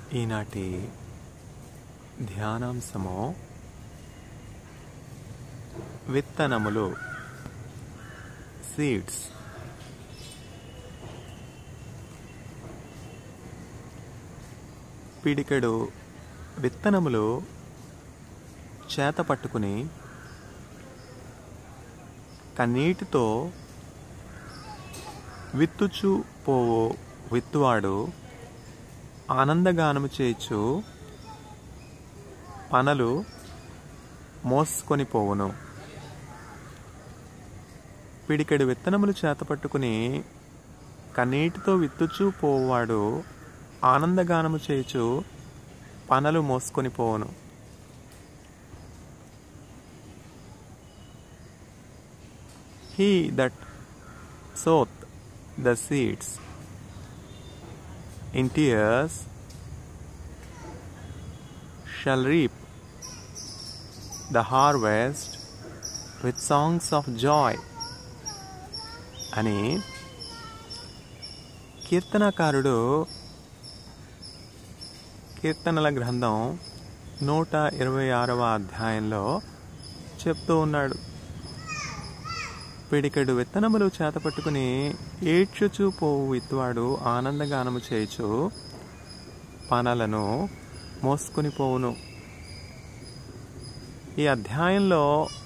ఈనాటి ధ్యానాంశము విత్తనములు సీడ్స్ పిడికెడు విత్తనములు చేత పట్టుకుని కన్నీటితో విత్తుచు పోవు విత్తువాడు ఆనందగానము చేయొచ్చు పనలు మోసుకొని పోవును పిడికెడు విత్తనములు చేతపట్టుకుని కన్నీటితో విత్తుచూ పోవాడు ఆనందగానము చేయుచు పనలు మోసుకొని పోవును he that soweth the seeds in tears shall reap the harvest with songs of joy అని కీర్తనకారుడు కీర్తనల గ్రంథం నూట ఇరవై ఆరవ అధ్యాయంలో చెప్తూ ఉన్నాడు పిడికెడు విత్తనములు చేతపట్టుకుని ఏడ్చుచూ పోవు విత్తువాడు ఆనందగానము చేయుచు పనలను మోసుకుని పోవును ఈ అధ్యాయంలో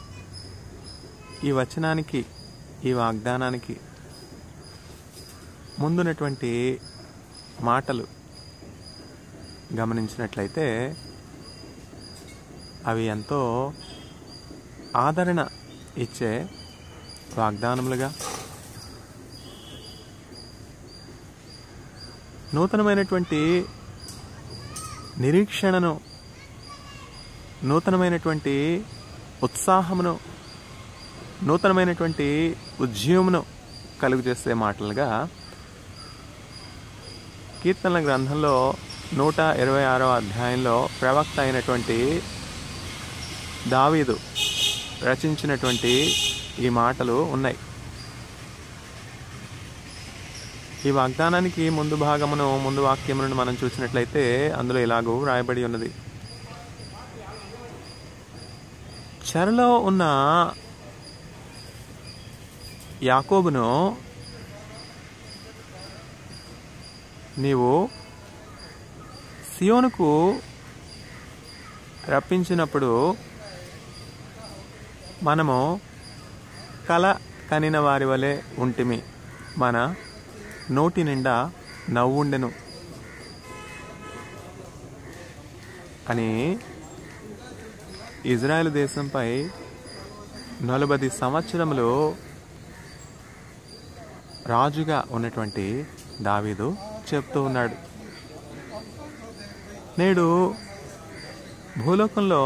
ఈ వచనానికి ఈ వాగ్దానానికి ముందున్నటువంటి మాటలు గమనించినట్లయితే అవి ఎంతో ఆదరణ ఇచ్చే వాగ్దానములుగా నూతనమైనటువంటి నిరీక్షణను నూతనమైనటువంటి ఉత్సాహమును నూతనమైనటువంటి ఉద్యమమును కలుగు చేసే మాటలుగా కీర్తనల గ్రంథంలో నూట ఇరవై ఆరో అధ్యాయంలో ప్రవక్త అయినటువంటి దావీదు రచించినటువంటి ఈ మాటలు ఉన్నాయి ఈ వాగ్దానానికి ముందు భాగమును ముందు వాక్యములను మనం చూసినట్లయితే అందులో ఇలాగూ వ్రాయబడి ఉన్నది చెరలో ఉన్న యాకోబును నీవు సియోనుకు రప్పించినప్పుడు మనము కల కనిన వారి వలె ఉంటిమి మన నోటి నిండా నవ్వుండెను అని ఇజ్రాయెల్ దేశంపై నలభై సంవత్సరములు రాజుగా ఉన్నటువంటి దావీదు చెప్తూ ఉన్నాడు నేడు భూలోకంలో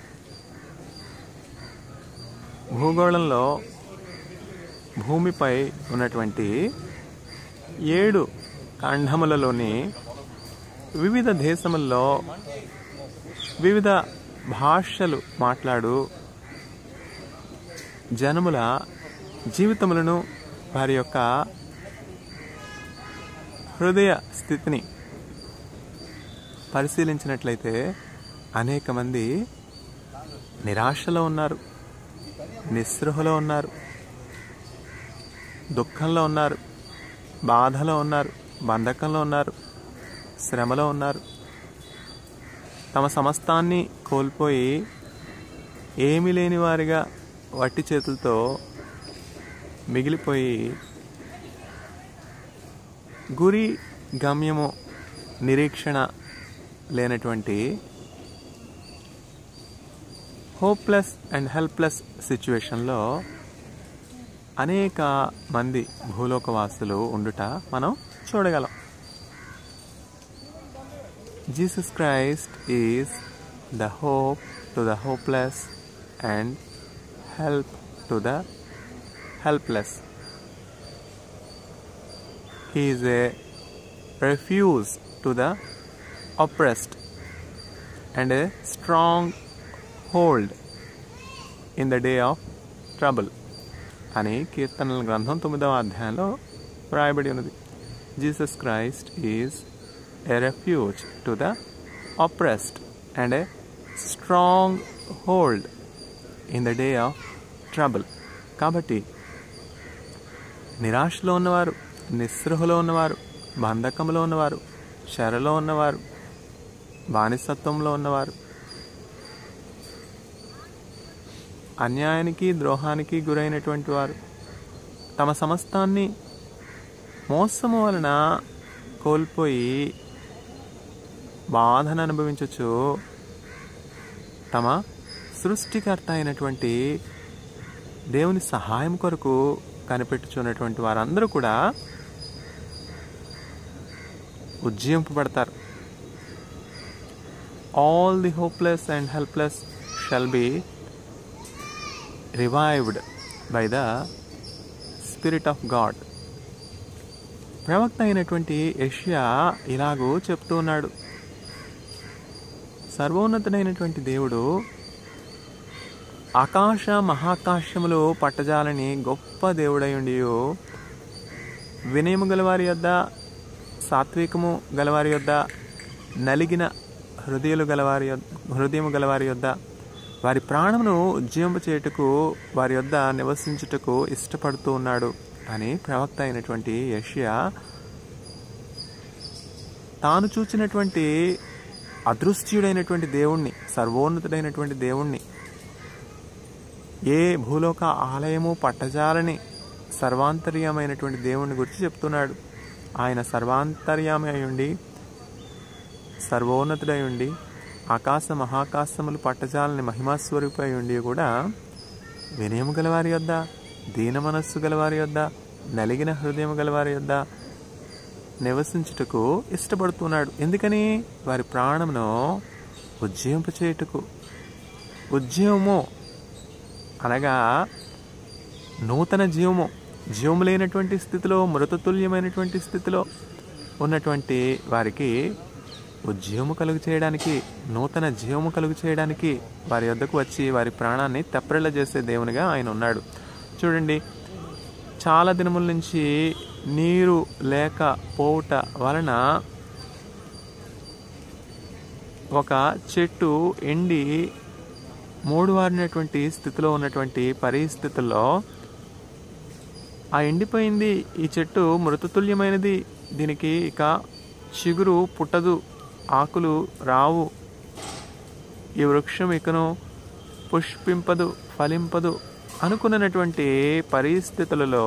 భూగోళంలో భూమిపై ఉన్నటువంటి ఏడు ఖండములలోని వివిధ దేశముల్లో వివిధ భాషలు మాట్లాడు జనముల జీవితములను వారి యొక్క హృదయ స్థితిని పరిశీలించినట్లయితే అనేక మంది నిరాశలో ఉన్నారు నిస్పృహలో ఉన్నారు దుఃఖంలో ఉన్నారు బాధలో ఉన్నారు బంధకంలో ఉన్నారు శ్రమలో ఉన్నారు తమ సమస్తాన్ని కోల్పోయి ఏమీ లేని వారిగా వట్టి చేతులతో మిగిలిపోయి గురి గమ్యము నిరీక్షణ లేనటువంటి హోప్లెస్ అండ్ హెల్ప్లెస్ సిచ్యువేషన్లో అనేక మంది భూలోకవాసులు ఉండుట మనం చూడగలం Jesus Christ is the hope to the hopeless and help to the helpless He is a refuge to the oppressed and a strong hold in the day of trouble అని కీర్తనల గ్రంథం తొమ్మిదవ అధ్యాయంలో వ్రాయబడి ఉన్నది Jesus Christ is a refuge to the oppressed and a strong hold in the day of trouble కాబట్టి నిరాశలో ఉన్నవారు నిస్పృహలో ఉన్నవారు బంధకంలో ఉన్నవారు చెరలో ఉన్నవారు బానిసత్వంలో ఉన్నవారు అన్యాయానికి ద్రోహానికి గురైనటువంటి వారు తమ సమస్తాన్ని మోసము వలన కోల్పోయి బాధను అనుభవించచ్చు తమ సృష్టికర్త అయినటువంటి దేవుని సహాయం కొరకు కనిపెట్టుచున్నటువంటి వారందరూ కూడా ఉజ్జీంపబడతారు all the hopeless and helpless shall be revived by the spirit of God ప్రవక్త అయినటువంటి యష్యా ఇలాగూ చెప్తూ ఉన్నాడు సర్వోన్నతుడైనటువంటి దేవుడు ఆకాశ మహాకాశములు పట్టజాలని గొప్ప దేవుడై ఉండి వినయము గలవారి యొద్ద సాత్వికము గలవారి యొద్ద నలిగిన హృదయాలు గలవారి యొద్- హృదయము గలవారి యొద్ద వారి ప్రాణమును ఉజ్జీంప చేయుటకు వారి యొద్ద నివసించుటకు ఇష్టపడుతూ ఉన్నాడు అని ప్రవక్త అయినటువంటి యష్యా తాను చూచినటువంటి అదృశ్యుడైనటువంటి దేవుణ్ణి సర్వోన్నతుడైనటువంటి దేవుణ్ణి ఏ భూలోక ఆలయము పట్టజాలని సర్వాంతర్యమైనటువంటి దేవుణ్ణి గురించి చెప్తున్నాడు ఆయన సర్వాంతర్యామి అయి ఉండి సర్వోన్నతుడై ఉండి ఆకాశ మహాకాశములు పట్టజాలని మహిమాస్వరూపై ఉండి కూడా వినయము గలవారి యొద్ద దీన మనస్సు గలవారి యొద్ద నలిగిన హృదయం గలవారి యొద్ద నివసించుటకు ఇష్టపడుతున్నాడు ఎందుకని వారి ప్రాణమును ఉజ్జీంపచేయుటకు ఉజ్జీవము అనగా నూతన జీవము జీవము లేనటువంటి స్థితిలో మృతతుల్యమైనటువంటి స్థితిలో ఉన్నటువంటి వారికి ఉజ్జీవము కలుగు చేయడానికి నూతన జీవము కలుగు చేయడానికి వారి వద్దకు వచ్చి వారి ప్రాణాన్ని తెప్రెళ్ళ చేసే దేవునిగా ఆయన ఉన్నాడు చూడండి చాలా దినముల నుంచి నీరు లేకపోవుట వలన ఒక చెట్టు ఎండి మూడు వారినటువంటి స్థితిలో ఉన్నటువంటి పరిస్థితుల్లో ఆ ఎండిపోయింది ఈ చెట్టు మృతతుల్యమైనది దీనికి ఇక చిగురు పుట్టదు ఆకులు రావు ఈ వృక్షం ఇకను పుష్పింపదు ఫలింపదు అనుకున్నటువంటి పరిస్థితులలో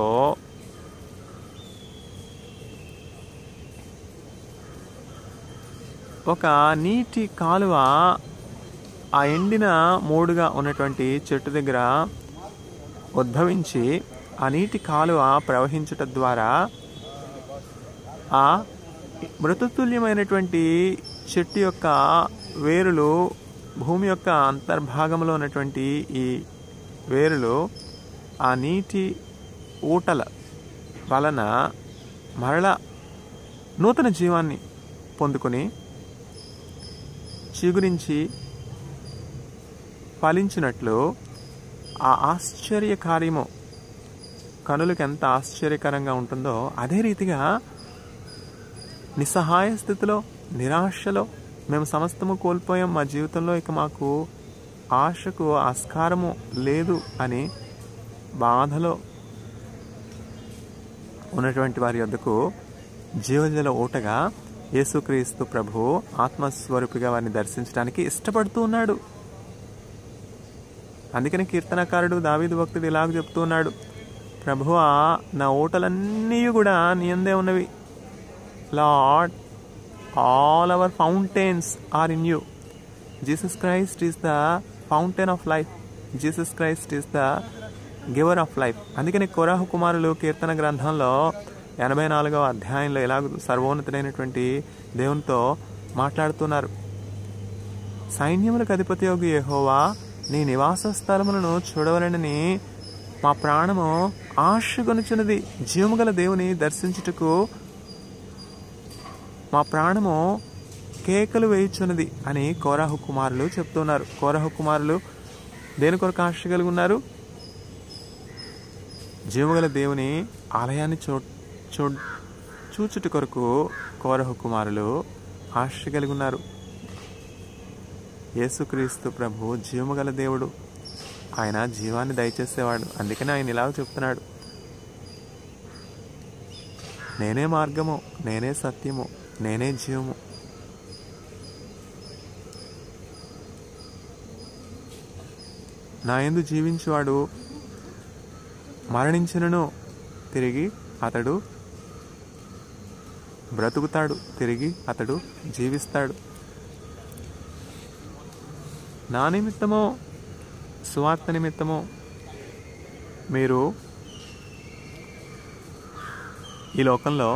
ఒక నీటి కాలువ ఆ ఎండిన మూడుగా ఉన్నటువంటి చెట్టు దగ్గర ఉద్భవించి ఆ నీటి కాలువ ప్రవహించుట ద్వారా ఆ మృతతుల్యమైనటువంటి చెట్టు యొక్క వేరులు భూమి యొక్క అంతర్భాగంలో ఉన్నటువంటి ఈ వేరులు ఆ నీటి ఊటల వలన మరల నూతన జీవాన్ని పొందుకొని చిగురించి ఫలించినట్లు ఆ ఆశ్చర్య కార్యము కనులకు ఎంత ఆశ్చర్యకరంగా ఉంటుందో అదే రీతిగా నిస్సహాయ స్థితిలో నిరాశలో మేము సమస్తము కోల్పోయాం మా జీవితంలో ఇక మాకు ఆశకు ఆస్కారము లేదు అని బాధలో ఉన్నటువంటి వారి వద్దకు జీవజల ఓటగా యేసుక్రీస్తు ప్రభు ఆత్మస్వరూపిగా వారిని దర్శించడానికి ఇష్టపడుతూ ఉన్నాడు అందుకని కీర్తనకారుడు దావీదు భక్తుడు ఇలాగ చెప్తూ ఉన్నాడు ప్రభువా నా ఓటలన్నీ కూడా నీ అందే ఉన్నవి Lord all our fountains are in you Jesus Christ is the fountain of life Jesus Christ is the giver of life అందుకని కొరాహు కుమారులు కీర్తన గ్రంథంలో ఎనభై నాలుగవ అధ్యాయంలో ఎలాగ సర్వోన్నతుడైనటువంటి దేవునితో మాట్లాడుతున్నారు సైన్యములకు అధిపతి యోగి యెహోవా నీ నివాస స్థలములను చూడవలనని మా ప్రాణము ఆశగొనుచున్నది జీవము గల దేవుని దర్శించుటకు మా ప్రాణము కేకలు వేయుచున్నది అని కోరాహు కుమారులు చెప్తున్నారు కోరాహు కుమారులు దేని కొరకు ఆశ కలిగి ఉన్నారు జీవగల దేవుని ఆలయాన్ని చూ చూ చూచుట కొరకు కోరహు కుమారులు ఆశ కలిగి ఉన్నారు యేసుక్రీస్తు ప్రభు జీవము గల దేవుడు ఆయన జీవాన్ని దయచేసేవాడు అందుకని ఆయన ఇలాగ చెప్తున్నాడు నేనే మార్గము నేనే సత్యము నేనే జీవము నా ఎందు జీవించువాడు మరణించినను తిరిగి అతడు బ్రతుకుతాడు తిరిగి అతడు జీవిస్తాడు నా నిమిత్తమో సువార్త నిమిత్తమో మీరు ఈ లోకంలో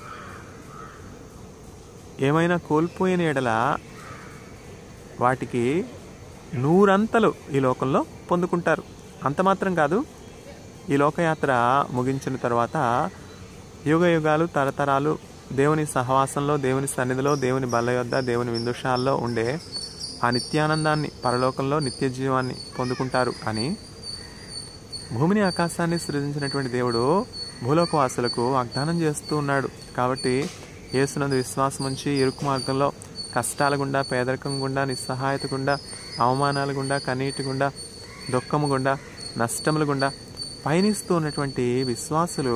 ఏమైనా కోల్పోయిన ఎడల వాటికి నూరంతలు ఈ లోకంలో పొందుకుంటారు అంత మాత్రం కాదు ఈ లోకయాత్ర ముగించిన తర్వాత యుగ యుగాలు తరతరాలు దేవుని సహవాసంలో దేవుని సన్నిధిలో దేవుని బల్ల యొద్ద దేవుని విందుషాల్లో ఉండే ఆ నిత్యానందాన్ని పరలోకంలో నిత్య జీవాన్ని పొందుకుంటారు అని భూమిని ఆకాశాన్ని సృజించినటువంటి దేవుడు భూలోకవాసులకు వాగ్దానం చేస్తూ ఉన్నాడు కాబట్టి యేసునందు విశ్వాసం ఉంచి ఇరుకు మార్గంలో కష్టాల గుండా పేదరికం గుండా నిస్సహాయత గుండా అవమానాల గుండా కన్నీటి గుండా దుఃఖము గుండా నష్టముల గుండా పయనిస్తూ ఉన్నటువంటి విశ్వాసులు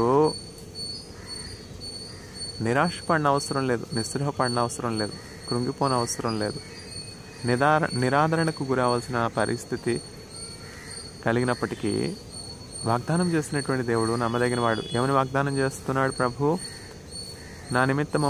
నిరాశపడిన అవసరం లేదు నిస్పృహపడిన అవసరం లేదు కృంగిపోని అవసరం లేదు నిదార నిరాదరణకు గురవలసిన పరిస్థితి కలిగినప్పటికీ వాగ్దానం చేసినటువంటి దేవుడు నమ్మదగిన వాడు ఏమని వాగ్దానం చేస్తున్నాడు ప్రభు నా నిమిత్తము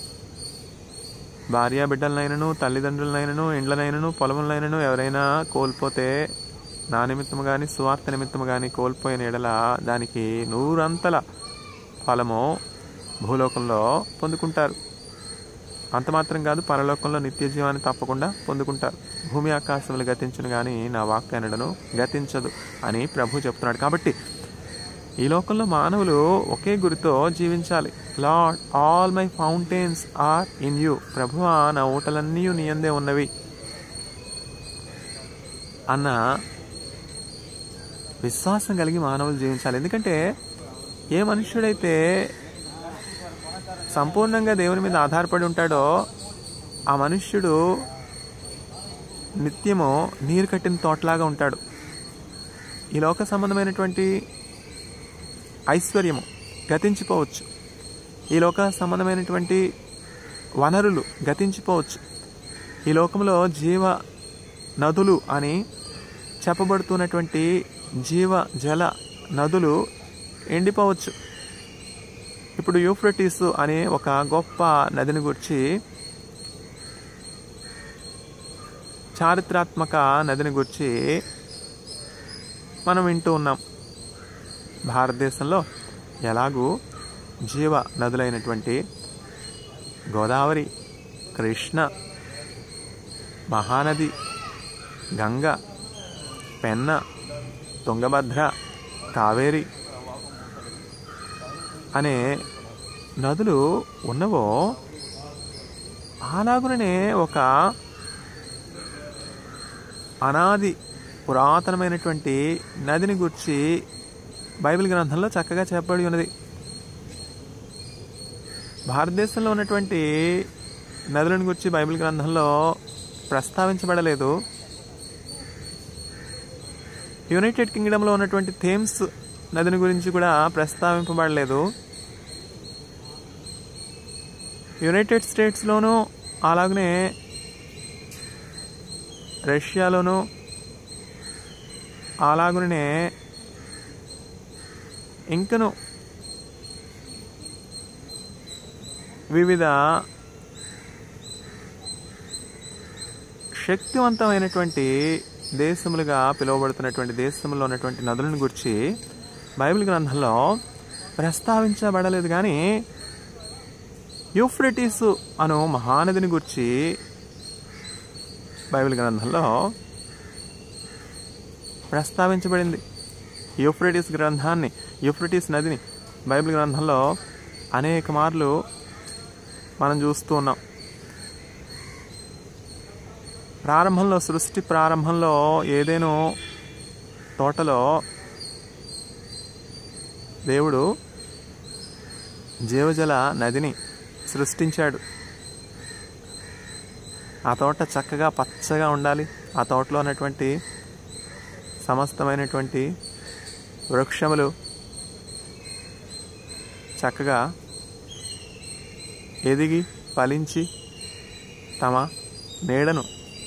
భార్య బిడ్డలనైనను తల్లిదండ్రులనైనను ఇండ్లనైనను పొలములనైనను ఎవరైనా కోల్పోతే నా నిమిత్తము కానీ సువార్త నిమిత్తము కానీ కోల్పోయిన ఎడల దానికి నూరంతల ఫలము భూలోకంలో పొందుకుంటారు అంత మాత్రం కాదు పరలోకంలో నిత్య జీవాన్ని తప్పకుండా పొందుకుంటారు భూమి ఆకాశములు గతించును కానీ నా వాక్ అనడను గతించదు అని ప్రభు చెప్తున్నాడు కాబట్టి ఈ లోకంలో మానవులు ఒకే గురితో జీవించాలి Lord all my fountains are in you ప్రభువా నా ఊటలన్నీ నీ అందే ఉన్నవి అన్న విశ్వాసం కలిగి మానవులు జీవించాలి ఎందుకంటే ఏ మనుష్యుడైతే సంపూర్ణంగా దేవుని మీద ఆధారపడి ఉంటాడో ఆ మనుష్యుడు నిత్యము నీరు కట్టిన తోటలాగా ఉంటాడు ఈ లోక సంబంధమైనటువంటి ఐశ్వర్యము గతించిపోవచ్చు ఈ లోక సంబంధమైనటువంటి వనరులు గతించిపోవచ్చు ఈ లోకంలో జీవ నదులు అని చెప్పబడుతున్నటువంటి జీవ జల నదులు ఎండిపోవచ్చు ఇప్పుడు యూఫ్రటీస్ అనే ఒక గొప్ప నదిని గురించి చారిత్రాత్మక నదిని గురించి మనం వింటూ ఉన్నాం భారతదేశంలో ఎలాగూ జీవ నదులైనటువంటి గోదావరి కృష్ణ మహానది గంగ పెన్న తుంగభద్ర కావేరి అనే నదులు ఉన్నవో అలాగుననే ఒక అనాది పురాతనమైనటువంటి నదిని గురించి బైబిల్ గ్రంథంలో చక్కగా చెప్పబడి ఉన్నది భారతదేశంలో ఉన్నటువంటి నదులను గురించి బైబిల్ గ్రంథంలో ప్రస్తావించబడలేదు యునైటెడ్ కింగ్డమ్లో ఉన్నటువంటి థేమ్స్ నదిని గురించి కూడా ప్రస్తావింపబడలేదు యునైటెడ్ స్టేట్స్లోనూ అలాగనే రష్యాలోనూ అలాగనే ఇంకను వివిధ శక్తివంతమైనటువంటి దేశములుగా పిలువబడుతున్నటువంటి దేశంలో ఉన్నటువంటి నదులను గురించి బైబిల్ గ్రంథంలో ప్రస్తావించబడలేదు కానీ యూఫ్రెటీస్ అను మహానదిని గురించి బైబిల్ గ్రంథంలో ప్రస్తావించబడింది యూఫ్రెటీస్ గ్రంథాన్ని యూఫ్రెటీస్ నదిని బైబిల్ గ్రంథంలో అనేక మార్లు మనం చూస్తూ ఉన్నాం ప్రారంభంలో సృష్టి ప్రారంభంలో ఏదేనో తోటలో దేవుడు జీవజల నదిని సృష్టించాడు ఆ తోట చక్కగా పచ్చగా ఉండాలి ఆ తోటలో ఉన్నటువంటి సమస్తమైనటువంటి వృక్షములు చక్కగా ఎదిగి ఫలించి తమ నీడను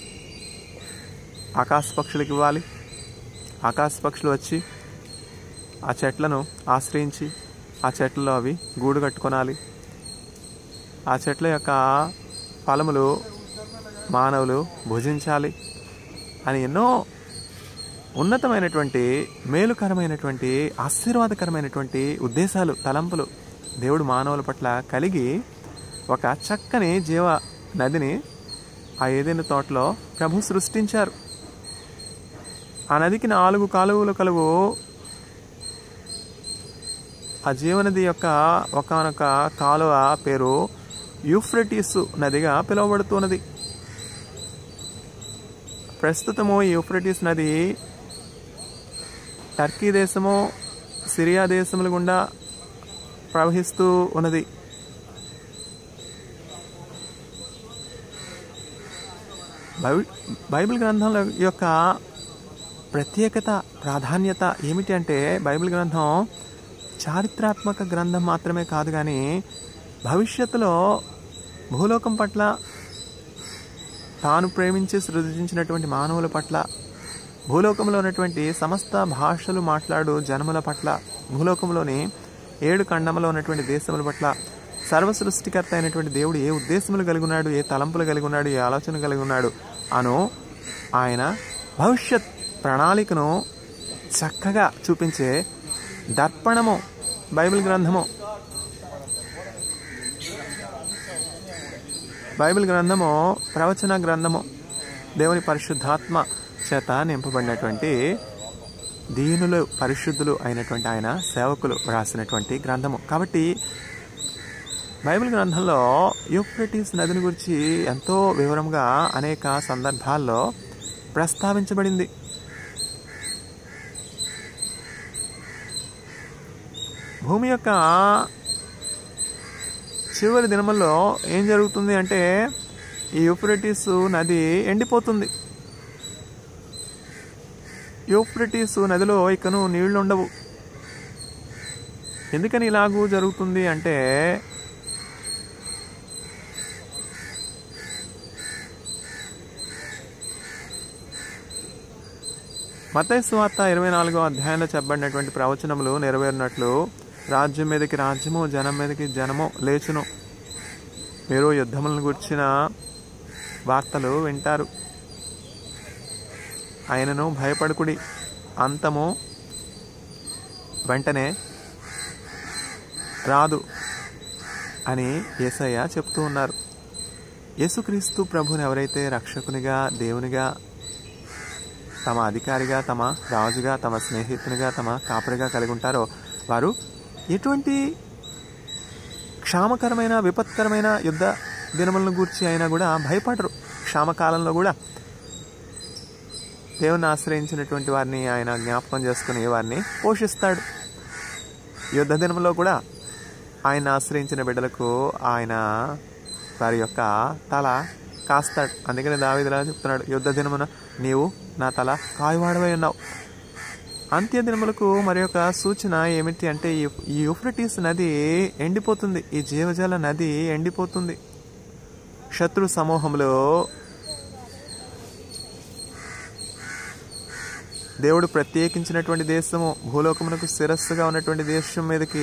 ఆకాశ పక్షులకు ఇవ్వాలి ఆకాశ పక్షులు వచ్చి ఆ చెట్లను ఆశ్రయించి ఆ చెట్లలో అవి గూడు కట్టుకొనాలి ఆ చెట్ల యొక్క ఫలములు మానవులు భుజించాలి అని ఎన్నో ఉన్నతమైనటువంటి మేలుకరమైనటువంటి ఆశీర్వాదకరమైనటువంటి ఉద్దేశాలు తలంపులు దేవుడు మానవుల పట్ల కలిగి ఒక చక్కని జీవ నదిని ఆ ఏదైనా తోటలో ప్రభు సృష్టించారు ఆ నదికి నాలుగు కాలువలు కలువు ఆ జీవనది యొక్క ఒకనొక కాలువ పేరు యూఫ్రటీస్ నదిగా పిలువబడుతున్నది ప్రస్తుతము ఈ యూఫ్రటీస్ నది టర్కీ దేశము సిరియా దేశముల గుండా ప్రవహిస్తూ ఉన్నది బైబిల్ బైబిల్ గ్రంథం యొక్క ప్రత్యేకత ప్రాధాన్యత ఏమిటి అంటే బైబిల్ గ్రంథం చారిత్రాత్మక గ్రంథం మాత్రమే కాదు కానీ భవిష్యత్తులో భూలోకం పట్ల తాను ప్రేమించి సృజించినటువంటి మానవుల పట్ల భూలోకంలో ఉన్నటువంటి సమస్త భాషలు మాట్లాడు జనముల పట్ల భూలోకంలోని ఏడు ఖండములో ఉన్నటువంటి దేశముల పట్ల సర్వ సృష్టికర్త అయినటువంటి దేవుడు ఏ ఉద్దేశములు కలిగి ఉన్నాడు ఏ తలంపులు కలిగి ఉన్నాడు ఏ ఆలోచన కలిగి ఉన్నాడు అను ఆయన భవిష్యత్ ప్రణాళికను చక్కగా చూపించే దర్పణము బైబిల్ గ్రంథము బైబిల్ గ్రంథము ప్రవచన గ్రంథము దేవుని పరిశుద్ధాత్మ చేత నింపబడినటువంటి దీనులు పరిశుద్ధులు అయినటువంటి ఆయన సేవకులు రాసినటువంటి గ్రంథము కాబట్టి బైబిల్ గ్రంథంలో యూఫ్రటీస్ నదిని గురించి ఎంతో వివరంగా అనేక సందర్భాల్లో ప్రస్తావించబడింది భూమి యొక్క చివరి దినముల్లో ఏం జరుగుతుంది అంటే ఈ యూఫ్రటీస్ నది ఎండిపోతుంది యూఫ్రటీస్ నదిలో ఇకను నీళ్లు ఉండవు ఎందుకని ఇలాగూ జరుగుతుంది అంటే మతయ్య సువార్త ఇరవై నాలుగో అధ్యాయంలో చెప్పబడినటువంటి ప్రవచనములు నెరవేరినట్లు రాజ్యం మీదకి రాజ్యము జనం మీదకి జనము లేచును మీరు యుద్ధములను గుర్చిన వార్తలు వింటారు ఆయనను భయపడుకుడి అంతము వెంటనే రాదు అని యేసయ్య చెప్తూ ఉన్నారు యేసుక్రీస్తు ప్రభుని ఎవరైతే రక్షకునిగా దేవునిగా తమ అధికారిగా తమ రాజుగా తమ స్నేహితునిగా తమ కాపరిగా కలిగి ఉంటారో వారు ఎటువంటి క్షామకరమైన విపత్కరమైన యుద్ధ దినములను గూర్చి అయినా కూడా భయపడరు క్షామకాలంలో కూడా దేవుని ఆశ్రయించినటువంటి వారిని ఆయన జ్ఞాపకం చేసుకుని వారిని పోషిస్తాడు యుద్ధ దినంలో కూడా ఆయన ఆశ్రయించిన బిడ్డలకు ఆయన వారి యొక్క తల కాస్తాడు అందుకని దావిదిలా చెప్తున్నాడు యుద్ధ దినమున నీవు నా తల కాయవాడవై ఉన్నావు అంత్య దినములకు మరి ఒక సూచన ఏమిటి అంటే ఈ ఈ యూఫ్రటీస్ నది ఎండిపోతుంది ఈ జీవజల నది ఎండిపోతుంది శత్రు సమూహంలో దేవుడు ప్రత్యేకించినటువంటి దేశము భూలోకమునకు శిరస్సుగా ఉన్నటువంటి దేశం మీదకి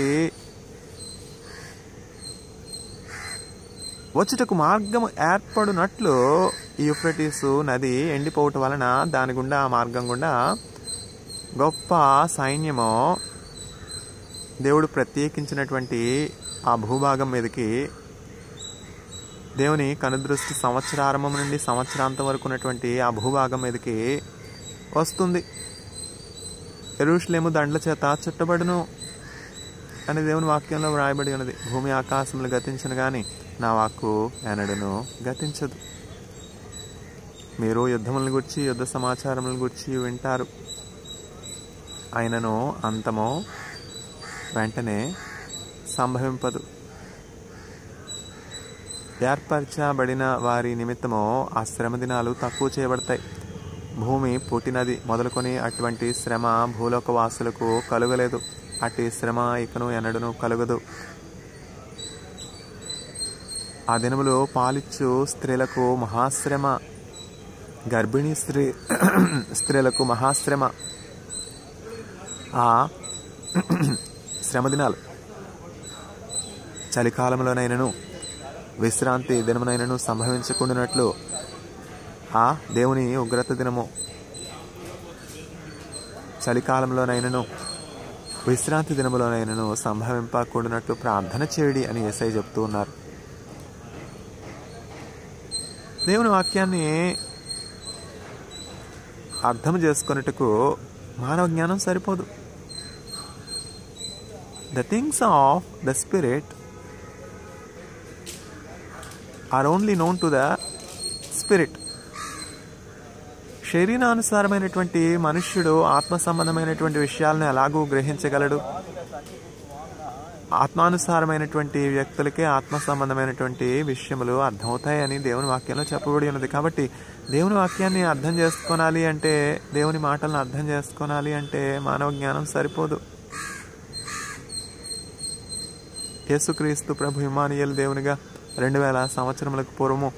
వచ్చుటకు మార్గం ఏర్పడినట్లు ఈ యూఫ్రటీస్ నది ఎండిపోవటం వలన దాని గుండా ఆ మార్గం గుండా గొప్ప సైన్యము దేవుడు ప్రత్యేకించినటువంటి ఆ భూభాగం మీదకి దేవుని కనుదృష్టి సంవత్సరారంభం నుండి సంవత్సరాంతం వరకు ఉన్నటువంటి ఆ భూభాగం మీదకి వస్తుంది ఎరుషులేము దండ్ల చేత చుట్టబడును అని దేవుని వాక్యంలో వ్రాయబడి ఉన్నది భూమి ఆకాశములు గతించను కానీ నా వాక్కు ఎనడును గతించదు మీరు యుద్ధములను గురించి యుద్ధ సమాచారములను గురించి వింటారు ఆయనను అంతము వెంటనే సంభవింపదు ఏర్పరచబడిన వారి నిమిత్తము ఆ శ్రమ దినాలు తక్కువ చేయబడతాయి భూమి పుట్టినది మొదలుకొని అటువంటి శ్రమ భూలోక వాసులకు కలుగలేదు అట్టి శ్రమ ఇకను ఎన్నడను కలుగదు ఆ దినములో పాలిచ్చు స్త్రీలకు మహాశ్రమ గర్భిణీ స్త్రీ స్త్రీలకు మహాశ్రమ ఆ శ్రమ దినాలు చలికాలంలోనైనను విశ్రాంతి దినమునైనను సంభవించకుండానట్లు ఆ దేవుని ఉగ్రత దినము చలికాలంలోనైనను విశ్రాంతి దినములోనైనను సంభవింపకూడనట్లు ప్రార్థన చేయడి అని ఎస్ఐ చెప్తూ ఉన్నారు దేవుని వాక్యాన్ని అర్థం చేసుకున్నట్టుకు మానవ జ్ఞానం సరిపోదు the things of the spirit are only known to the spirit శరీరానుసారమైనటువంటి మనుష్యుడు ఆత్మ సంబంధమైనటువంటి విషయాలను ఎలాగూ గ్రహించగలడు ఆత్మానుసారమైనటువంటి వ్యక్తులకే ఆత్మ సంబంధమైనటువంటి విషయములు అర్థమవుతాయని దేవుని వాక్యంలో చెప్పబడి ఉన్నది కాబట్టి దేవుని వాక్యాన్ని అర్థం చేసుకోనాలి అంటే దేవుని మాటలను అర్థం చేసుకోనాలి అంటే మానవ జ్ఞానం సరిపోదు యేసుక్రీస్తు ప్రభు ఇమానియల్ దేవునిగా రెండు వేల సంవత్సరములకు పూర్వము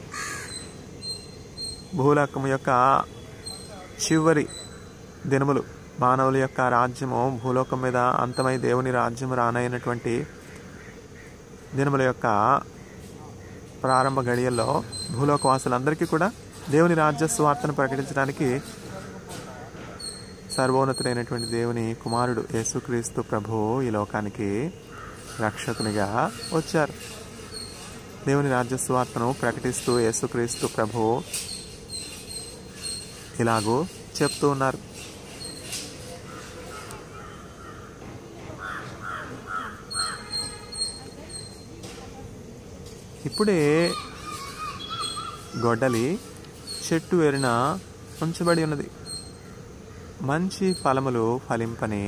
భూలోకము యొక్క చివరి దినములు మానవుల యొక్క రాజ్యము భూలోకం మీద అంతమై దేవుని రాజ్యం రానైనటువంటి దినముల యొక్క ప్రారంభ గడియల్లో భూలోక వాసులందరికీ కూడా దేవుని రాజ్య స్వార్థను ప్రకటించడానికి సర్వోన్నతుడైనటువంటి దేవుని కుమారుడు యేసుక్రీస్తు ప్రభు ఈ లోకానికి రక్షకునిగా వచ్చారు దేవుని రాజ్య స్వార్థను ప్రకటిస్తూ యేసుక్రీస్తు ప్రభు ఇలాగూ చెప్తూ ఉన్నారు ఇప్పుడే గొడ్డలి చెట్టు ఎరిన ఉంచబడి ఉన్నది మంచి ఫలములు ఫలింపని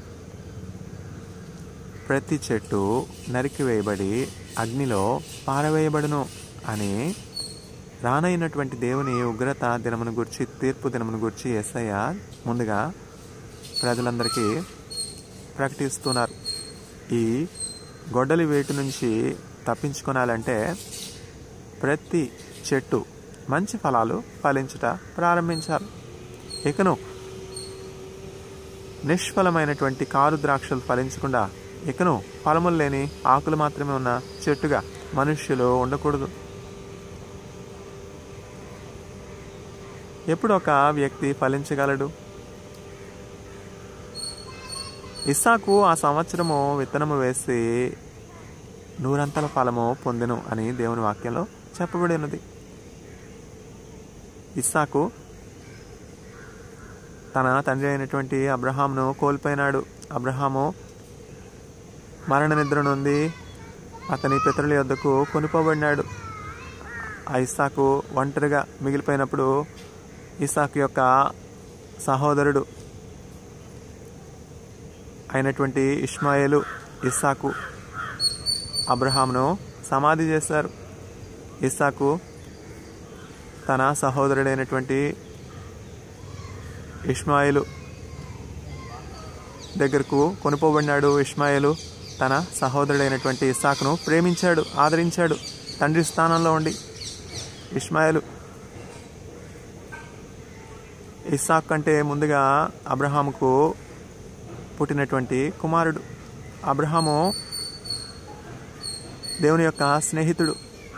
ప్రతి చెట్టు నరికివేయబడి అగ్నిలో పారవేయబడును అని రానైనటువంటి దేవుని ఉగ్రత దినమును గురించి తీర్పు దినమును గురించి ఎస్ఐయ ముందుగా ప్రజలందరికీ ప్రకటిస్తున్నారు ఈ గొడ్డలి వేటు నుంచి తప్పించుకోనాలంటే ప్రతి చెట్టు మంచి ఫలాలు ఫలించుట ప్రారంభించాలి ఇకను నిష్ఫలమైనటువంటి కారు ద్రాక్షలు ఫలించకుండా ఇకను ఫలములు లేని ఆకులు మాత్రమే ఉన్న చెట్టుగా మనుష్యులు ఉండకూడదు ఎప్పుడు ఒక వ్యక్తి ఫలించగలడు ఇస్సాకు ఆ సంవత్సరము విత్తనము వేసి నూరంతల ఫలము పొందెను అని దేవుని వాక్యంలో చెప్పబడి ఉన్నది ఇస్సాకు తన తండ్రి అయినటువంటి అబ్రహాంను కోల్పోయినాడు అబ్రహాము మరణ నిద్ర నుండి అతని పితరుల యొద్దకు కొనుకోబడినాడు ఆ ఇస్సాకు ఒంటరిగా మిగిలిపోయినప్పుడు ఇస్సాకు యొక్క సహోదరుడు అయినటువంటి ఇష్మాయేలు ఇస్సాకు అబ్రహాంను సమాధి చేశారు ఇస్సాకు తన సహోదరుడైనటువంటి ఇష్మాయిలు దగ్గరకు కొనుపోబడినాడు ఇష్మాయిలు తన సహోదరుడైనటువంటి ఇస్సాకును ప్రేమించాడు ఆదరించాడు తండ్రి స్థానంలో ఉండి ఇష్మాయిలు ఇస్సాక్ కంటే ముందుగా అబ్రహాముకు పుట్టినటువంటి కుమారుడు అబ్రహాము దేవుని యొక్క స్నేహితుడు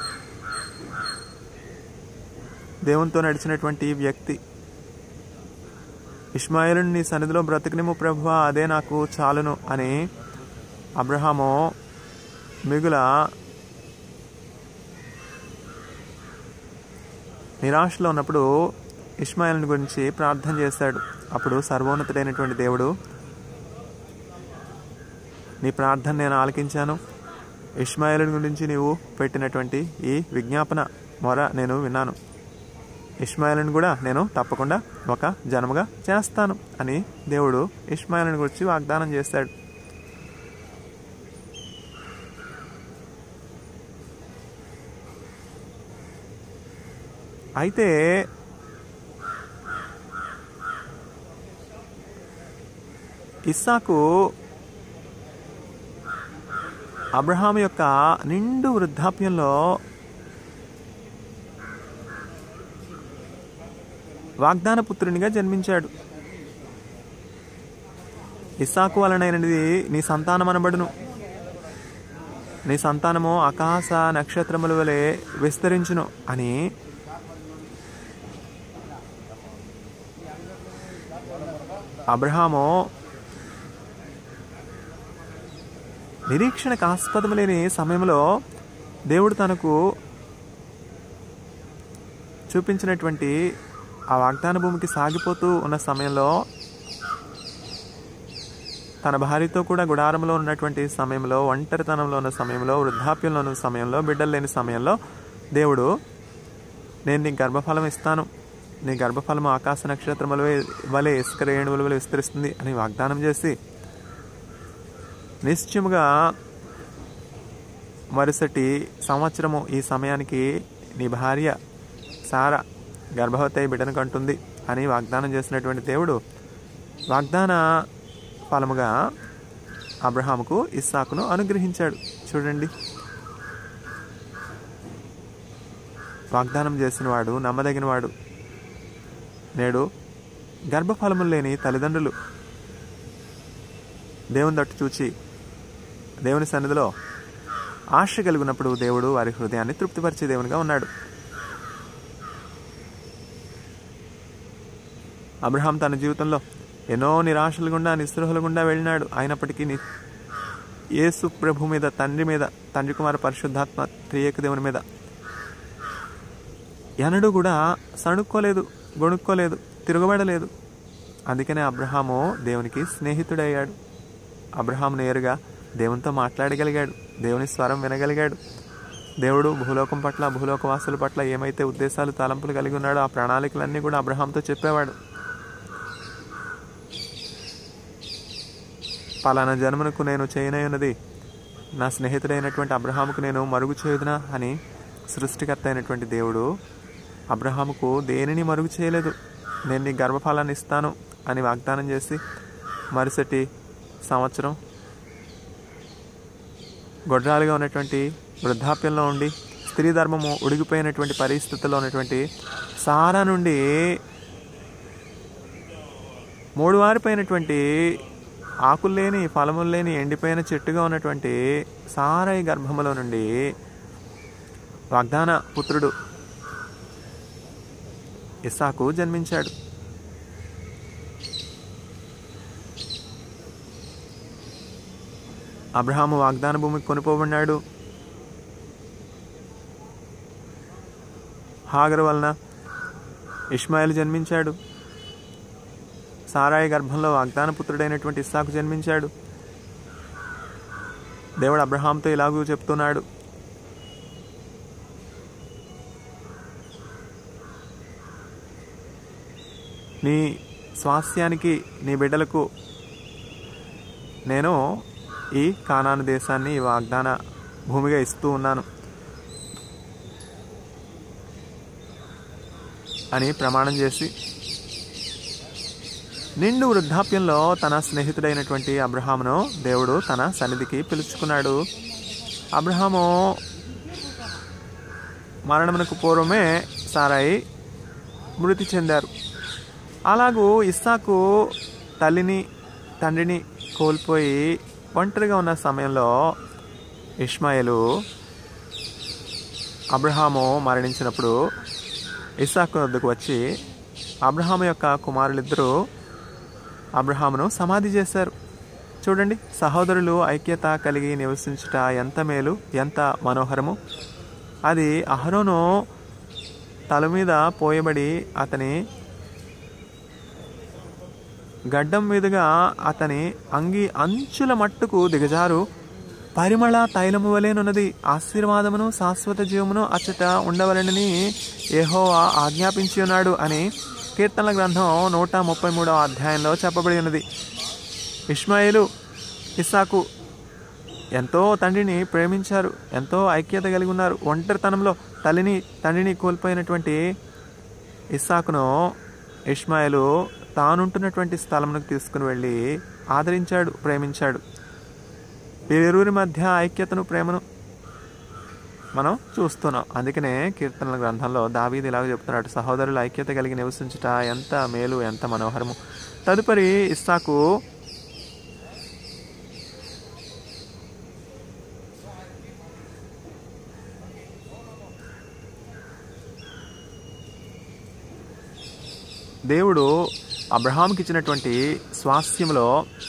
దేవునితో నడిచినటువంటి వ్యక్తి ఇష్మాయిలుని నీ సన్నిధిలో బ్రతికినిము ప్రభువ అదే నాకు చాలును అని అబ్రహాము మిగుల నిరాశలో ఉన్నప్పుడు ఇష్మాయిల్ని గురించి ప్రార్థన చేశాడు అప్పుడు సర్వోన్నతుడైనటువంటి దేవుడు నీ ప్రార్థన నేను ఆలకించాను ఇష్మాయిలుని గురించి నీవు పెట్టినటువంటి ఈ విజ్ఞాపన మొర నేను విన్నాను ఇష్మాయిల్ని కూడా నేను తప్పకుండా ఒక జన్మగా చేస్తాను అని దేవుడు ఇష్మాయిల్ని గురించి వాగ్దానం చేశాడు అయితే ఇస్సాకు అబ్రహాం యొక్క నిండు వృద్ధాప్యంలో వాగ్దాన పుత్రునిగా జన్మించాడు ఇస్సాకు వలనైనది నీ సంతానం అనబడును నీ సంతానము ఆకాశ నక్షత్రముల వలె విస్తరించును అని అబ్రహాము నిరీక్షణకు ఆస్పదం లేని సమయంలో దేవుడు తనకు చూపించినటువంటి ఆ వాగ్దాన భూమికి సాగిపోతూ ఉన్న సమయంలో తన భార్యతో కూడా గుడారంలో ఉన్నటువంటి సమయంలో ఒంటరితనంలో ఉన్న సమయంలో వృద్ధాప్యంలో ఉన్న సమయంలో బిడ్డలు లేని సమయంలో దేవుడు నేను నీ గర్భఫలం ఇస్తాను నీ గర్భఫలం ఆకాశ నక్షత్రముల వలె ఇసుక రేణువుల వలె విస్తరిస్తుంది అని వాగ్దానం చేసి నిశ్చయముగా మరుసటి సంవత్సరము ఈ సమయానికి నీ భార్య సారా గర్భవతి అయి బిడ్డను కంటుంది అని వాగ్దానం చేసినటువంటి దేవుడు వాగ్దాన ఫలముగా అబ్రహాముకు ఇస్సాకును అనుగ్రహించాడు చూడండి వాగ్దానం చేసినవాడు నమ్మదగినవాడు నేడు గర్భఫలములు లేని తల్లిదండ్రులు దేవుని తట్టు చూచి దేవుని సన్నిధిలో ఆశ కలిగినప్పుడు దేవుడు వారి హృదయాన్ని తృప్తిపరిచే దేవునిగా ఉన్నాడు అబ్రహాం తన జీవితంలో ఎన్నో నిరాశల గుండా నిస్పృహల గుండా వెళ్ళినాడు అయినప్పటికీ ని- యేసు ప్రభు మీద తండ్రి మీద తండ్రి కుమార పరిశుద్ధాత్మ త్రియేక దేవుని మీద ఎనడు కూడా సణుక్కోలేదు గొణుక్కోలేదు తిరగబడలేదు అందుకనే అబ్రహాము దేవునికి స్నేహితుడయ్యాడు అబ్రహాం నేరుగా దేవునితో మాట్లాడగలిగాడు దేవుని స్వరం వినగలిగాడు దేవుడు భూలోకం పట్ల భూలోక వాసుల పట్ల ఏమైతే ఉద్దేశాలు తలంపులు కలిగి ఉన్నాడో ఆ ప్రణాళికలన్నీ కూడా అబ్రహాంతో చెప్పేవాడు పలానా జన్మనకు నేను చేయనయున్నది నా స్నేహితుడైనటువంటి అబ్రహాముకు నేను మరుగు చేయుదునా అని సృష్టికర్త అయినటువంటి దేవుడు అబ్రహాముకు దేనిని మరుగు చేయలేదు నేను నీ గర్భఫలాన్ని ఇస్తాను అని వాగ్దానం చేసి మరుసటి సంవత్సరం గొడ్రాలుగా ఉన్నటువంటి వృద్ధాప్యంలో ఉండి స్త్రీ ధర్మము ఉడిగిపోయినటువంటి పరిస్థితుల్లో ఉన్నటువంటి సారా నుండి మూడు వారిపోయినటువంటి ఆకులు లేని ఫలములు లేని ఎండిపోయిన చెట్టుగా ఉన్నటువంటి సారాయి గర్భములో నుండి వాగ్దాన పుత్రుడు ఇస్సాకు జన్మించాడు అబ్రహాము వాగ్దాన భూమికి కొనుపోబడినాడు హాగరు వలన ఇష్మాయిల్ జన్మించాడు సారాయి గర్భంలో వాగ్దాన పుత్రుడైనటువంటి ఇస్సాకు జన్మించాడు దేవుడు అబ్రహాంతో ఇలాగూ చెప్తున్నాడు నీ స్వాస్థ్యానికి నీ బిడ్డలకు నేను ఈ కానాను దేశాన్ని ఈ వాగ్దాన భూమిగా ఇస్తూ ఉన్నాను అని ప్రమాణం చేసి నిండు వృద్ధాప్యంలో తన స్నేహితుడైనటువంటి అబ్రహామును దేవుడు తన సన్నిధికి పిలుచుకున్నాడు అబ్రహాము మరణమునకు పూర్వమే సారాయి మృతి చెందారు అలాగూ ఇస్సాకు తల్లిని తండ్రిని కోల్పోయి ఒంటరిగా ఉన్న సమయంలో ఇష్మాయిలు అబ్రహాము మరణించినప్పుడు ఇస్సాకు వద్దకు వచ్చి అబ్రహాము యొక్క కుమారులిద్దరూ అబ్రహామును సమాధి చేశారు చూడండి సహోదరులు ఐక్యత కలిగి నివసించుట ఎంత మేలు ఎంత మనోహరము అది అహరోను తల మీద పోయబడి అతని గడ్డం మీదుగా అతని అంగి అంచుల మట్టుకు దిగజారు పరిమళ తైలము వలెనున్నది ఆశీర్వాదమును శాశ్వత జీవమును అచ్చట ఉండవలనని యెహోవా ఆజ్ఞాపించి ఉన్నాడు అని కీర్తనల గ్రంథం నూట ముప్పై మూడవ అధ్యాయంలో చెప్పబడి ఉన్నది ఇష్మాయిలు ఇస్సాకు ఎంతో తండ్రిని ప్రేమించారు ఎంతో ఐక్యత కలిగి ఉన్నారు ఒంటరితనంలో తల్లిని తండ్రిని కోల్పోయినటువంటి ఇస్సాకును ఇష్మాయిలు తానుంటున్నటువంటి స్థలమునకు తీసుకుని వెళ్ళి ఆదరించాడు ప్రేమించాడు వీరిరువురి మధ్య ఐక్యతను ప్రేమను మనం చూస్తున్నాం అందుకనే కీర్తనల గ్రంథంలో దావీది ఇలాగ చెప్తున్నాడు సహోదరుల ఐక్యత కలిగి నివసించుట ఎంత మేలు ఎంత మనోహరము తదుపరి ఇస్సాకు దేవుడు అబ్రహాంకి ఇచ్చినటువంటి స్వాస్థ్యంలో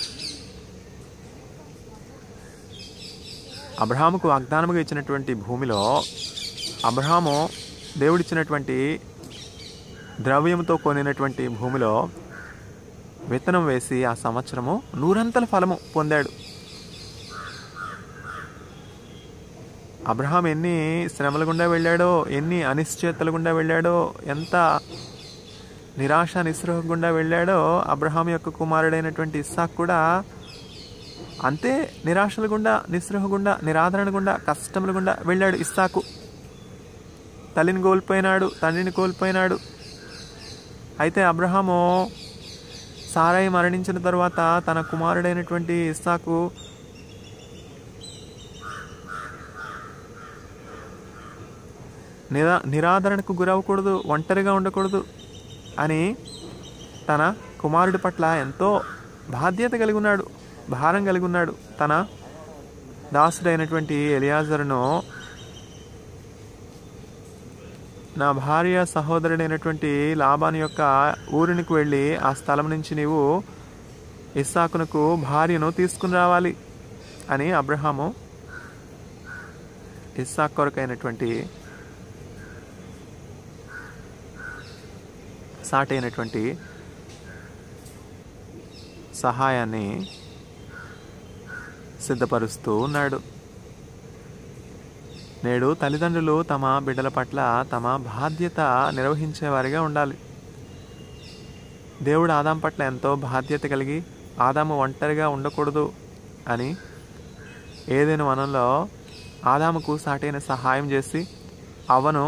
అబ్రహాముకు వాగ్దానముగా ఇచ్చినటువంటి భూమిలో అబ్రహాము దేవుడిచ్చినటువంటి ద్రవ్యంతో కొనినటువంటి భూమిలో విత్తనం వేసి ఆ సంవత్సరము నూరంతల ఫలము పొందాడు అబ్రహాం ఎన్ని శ్రమల గుండా వెళ్ళాడో ఎన్ని అనిశ్చయతల గుండా వెళ్ళాడో ఎంత నిరాశ నిస్పృహ గుండా వెళ్ళాడో అబ్రహాం యొక్క కుమారుడైనటువంటి ఇస్సాక్ కూడా అంతే నిరాశల గుండా నిస్పృహ గుండా నిరాదరణ గుండా కష్టముల గుండా వెళ్ళాడు ఇస్సాకు తల్లిని కోల్పోయినాడు తండ్రిని కోల్పోయినాడు అయితే అబ్రహాము సారాయి మరణించిన తర్వాత తన కుమారుడైనటువంటి ఇస్సాకు నిరా నిరాదరణకు గురవ్వకూడదు ఒంటరిగా ఉండకూడదు అని తన కుమారుడి పట్ల ఎంతో బాధ్యత కలిగి ఉన్నాడు భారం కలిగి ఉన్నాడు తన దాసుడైనటువంటి ఎలియాజరును నా భార్య సహోదరుడైనటువంటి లాభాని యొక్క ఊరికి వెళ్ళి ఆ స్థలం నుంచి నీవు ఇస్సాకునకు భార్యను తీసుకుని రావాలి అని అబ్రహాము ఇస్సాక్ కొరకైనటువంటి సాటైనటువంటి సహాయాన్ని సిద్ధపరుస్తూ ఉన్నాడు నేడు తల్లిదండ్రులు తమ బిడ్డల పట్ల తమ బాధ్యత నిర్వహించేవారిగా ఉండాలి దేవుడు ఆదాం పట్ల ఎంతో బాధ్యత కలిగి ఆదాము ఒంటరిగా ఉండకూడదు అని ఏదైనా వనంలో ఆదాముకు సాటైన సహాయం చేసి అవను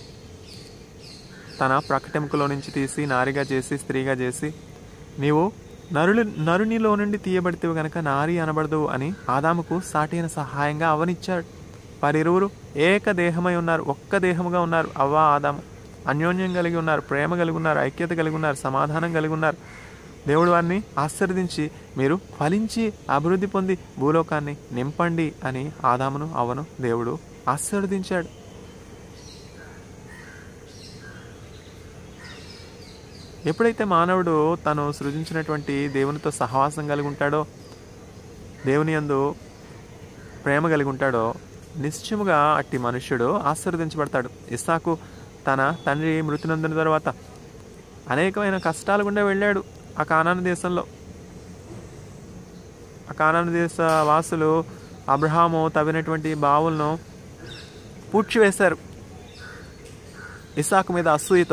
తన ప్రకటెముకలో నుంచి తీసి నారిగా చేసి స్త్రీగా చేసి నీవు నరులు నరునిలో నుండి తీయబడితే గనక నారి అనబడదు అని ఆదాముకు సాటైన సహాయంగా అవనిచ్చాడు వారిరువురు ఏక దేహమై ఉన్నారు ఒక్క దేహముగా ఉన్నారు అవ్వ ఆదాము అన్యోన్యం కలిగి ఉన్నారు ప్రేమ కలిగి ఉన్నారు ఐక్యత కలిగి ఉన్నారు సమాధానం కలిగి ఉన్నారు దేవుడు వారిని ఆశీర్వదించి మీరు ఫలించి అభివృద్ధి పొంది భూలోకాన్ని నింపండి అని ఆదామును అవను దేవుడు ఆశీర్వదించాడు ఎప్పుడైతే మానవుడు తను సృజించినటువంటి దేవునితో సహవాసం కలిగి ఉంటాడో దేవుని యందు ప్రేమ కలిగి ఉంటాడో నిశ్చయముగా అట్టి మనుష్యుడు ఆశీర్వదించబడతాడు ఇస్సాకు తన తండ్రి మృతి నొందిన తర్వాత అనేకమైన కష్టాలు గుండా వెళ్ళాడు ఆ కానాను దేశంలో ఆ కానాను దేశ వాసులు అబ్రహాము తవ్వినటువంటి బావులను పూడ్చివేశారు ఇసాకు మీద అసూయతో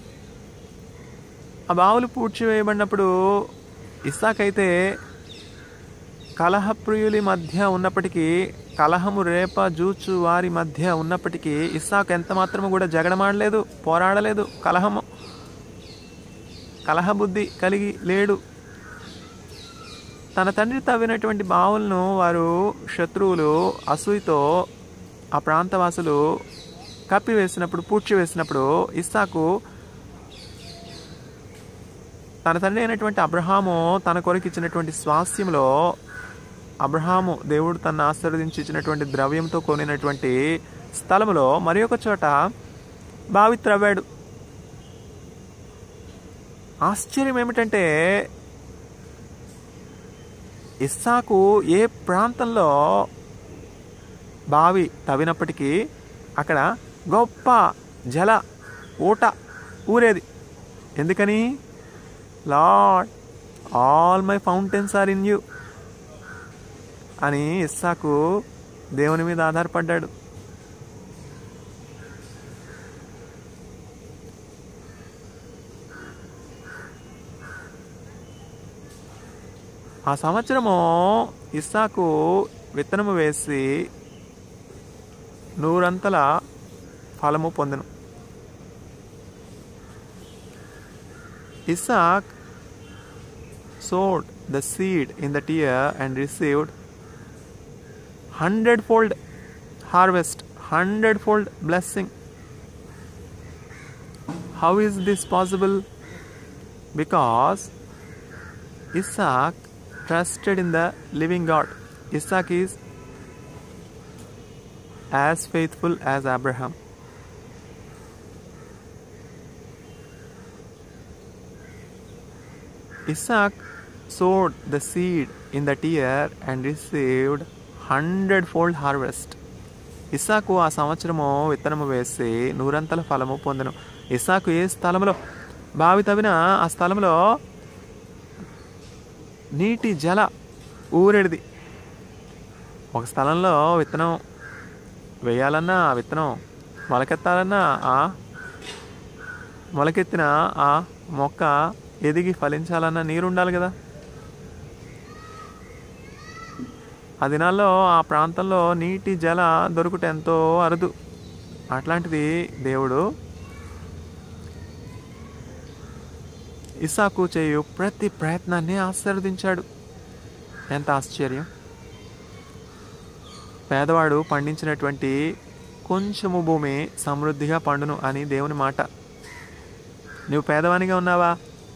ఆ బావులు పూడ్చివేయబడినప్పుడు ఇస్సాకైతే కలహప్రియులి మధ్య ఉన్నప్పటికీ కలహము రేప జూచు వారి మధ్య ఉన్నప్పటికీ ఇస్సాకు ఎంత మాత్రము కూడా జగడమాడలేదు పోరాడలేదు కలహము కలహ బుద్ధి కలిగి లేడు తన తండ్రి తవ్వినటువంటి బావులను వారు శత్రువులు అసూయతో ఆ ప్రాంతవాసులు కప్పివేసినప్పుడు పూడ్చివేసినప్పుడు ఇస్సాకు తన తండ్రి అయినటువంటి అబ్రహాము తన కొరకు ఇచ్చినటువంటి స్వాస్థ్యంలో అబ్రహాము దేవుడు తన ఆశీర్వదించి ఇచ్చినటువంటి ద్రవ్యంతో కొనినటువంటి స్థలములో మరి ఒక చోట బావి త్రవ్వాడు ఆశ్చర్యం ఏమిటంటే ఇస్సాకు ఏ ప్రాంతంలో బావి తవ్వినప్పటికీ అక్కడ గొప్ప జల ఊట ఊరేది ఎందుకని Lord all my fountains are in you అని ఇస్సాకు దేవుని మీద ఆధారపడ్డాడు ఆ సంవత్సరము ఇస్సాకు విత్తనము వేసి నూరంతల ఫలము పొందెను Isaac sowed the seed in the tear and received hundredfold harvest, hundredfold blessing. How is this possible? Because Isaac trusted in the living God. Isaac is as faithful as Abraham. Isaac sowed the seed in the tear and received hundredfold harvest. ఇస్సాకు ఆ సంవత్సరము విత్తనము వేసి నూరంతల ఫలము పొందెను ఇస్సాకు ఏ స్థలంలో బావి తవ్విన ఆ స్థలంలో నీటి జల ఊరెడిది ఒక స్థలంలో విత్తనం వేయాలన్నా ఆ విత్తనం మొలకెత్తాలన్నా ఆ మొలకెత్తిన ఆ మొక్క ఎదిగి ఫలించాలన్నా నీరు ఉండాలి కదా ఆ దినాల్లో ఆ ప్రాంతంలో నీటి జల దొరుకుట ఎంతో అరుదు అట్లాంటిది దేవుడు ఇసాకు చేయు ప్రతి ప్రయత్నాన్ని ఆశీర్వదించాడు ఎంత ఆశ్చర్యం పేదవాడు పండించినటువంటి కొంచెము భూమి సమృద్ధిగా పండును అని దేవుని మాట నువ్వు పేదవానిగా ఉన్నావా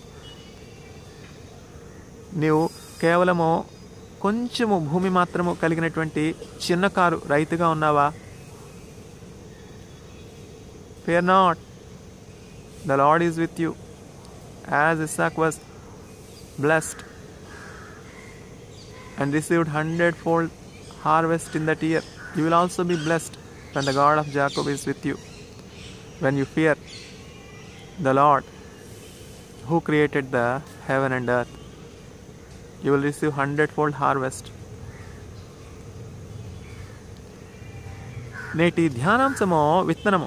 నీవు కేవలము కొంచెము భూమి మాత్రము కలిగినటువంటి చిన్న కారు రైతుగా ఉన్నావా fear not the Lord is with you as Isaac was blessed and received hundredfold harvest in that year. You will also be blessed when the God of Jacob is with you. When you fear the Lord who created the heaven and earth, you will receive hundredfold harvest. నేటి ధ్యానాంశము విత్తనము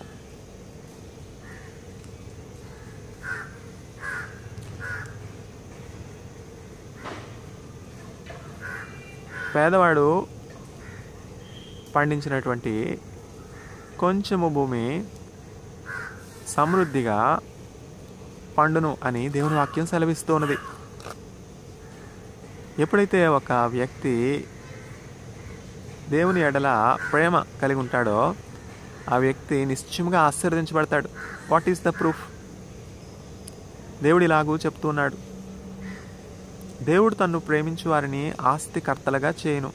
పేదవాడు పండించినటువంటి కొంచెము భూమి సమృద్ధిగా పండును అని దేవుని వాక్యం సెలవిస్తున్నది ఎప్పుడైతే ఒక వ్యక్తి దేవుని ఎడల ప్రేమ కలిగి ఉంటాడో ఆ వ్యక్తి నిశ్చయంగా ఆశీర్వదించబడతాడు వాట్ ఈస్ ద ప్రూఫ్ దేవుడు ఇలాగూ చెప్తున్నాడు దేవుడు తన్ను ప్రేమించు వారిని ఆస్తికర్తలుగా చేయను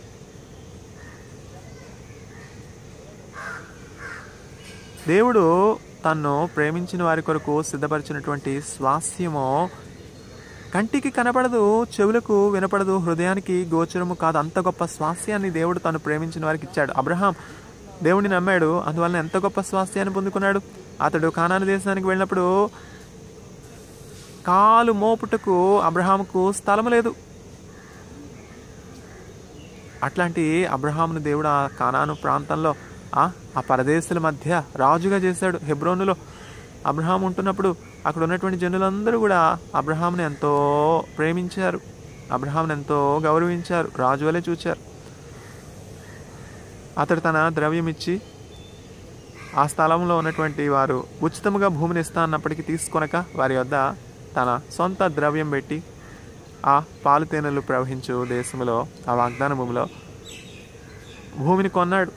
దేవుడు తన్ను ప్రేమించిన వారి కొరకు సిద్ధపరిచినటువంటి స్వాస్యము కంటికి కనపడదు చెవులకు వినపడదు హృదయానికి గోచరము కాదు అంత గొప్ప స్వాస్యాన్ని దేవుడు తను ప్రేమించిన వారికి ఇచ్చాడు అబ్రహాం దేవుడిని నమ్మాడు అందువలన ఎంత గొప్ప స్వాస్యాన్ని పొందుకున్నాడు అతడు కానాను దేశానికి వెళ్ళినప్పుడు కాలు మోపుటకు అబ్రహాముకు స్థలము లేదు అట్లాంటి అబ్రహామును దేవుడు ఆ కానాను ప్రాంతంలో ఆ ఆ పరదేశుల మధ్య రాజుగా చేశాడు హెబ్రోనులో అబ్రహాం ఉంటున్నప్పుడు అక్కడ ఉన్నటువంటి జనులందరూ కూడా అబ్రహాంని ఎంతో ప్రేమించారు అబ్రహాంని ఎంతో గౌరవించారు రాజు వలె చూచారు అతడు తన ద్రవ్యం ఇచ్చి ఆ స్థలంలో ఉన్నటువంటి వారు ఉచితముగా భూమిని ఇస్తా అన్నప్పటికీ తీసుకొనక వారి వద్ద తన సొంత ద్రవ్యం పెట్టి ఆ పాలు తేనెలు ప్రవహించు దేశంలో ఆ వాగ్దాన భూమిలో భూమిని కొన్నాడు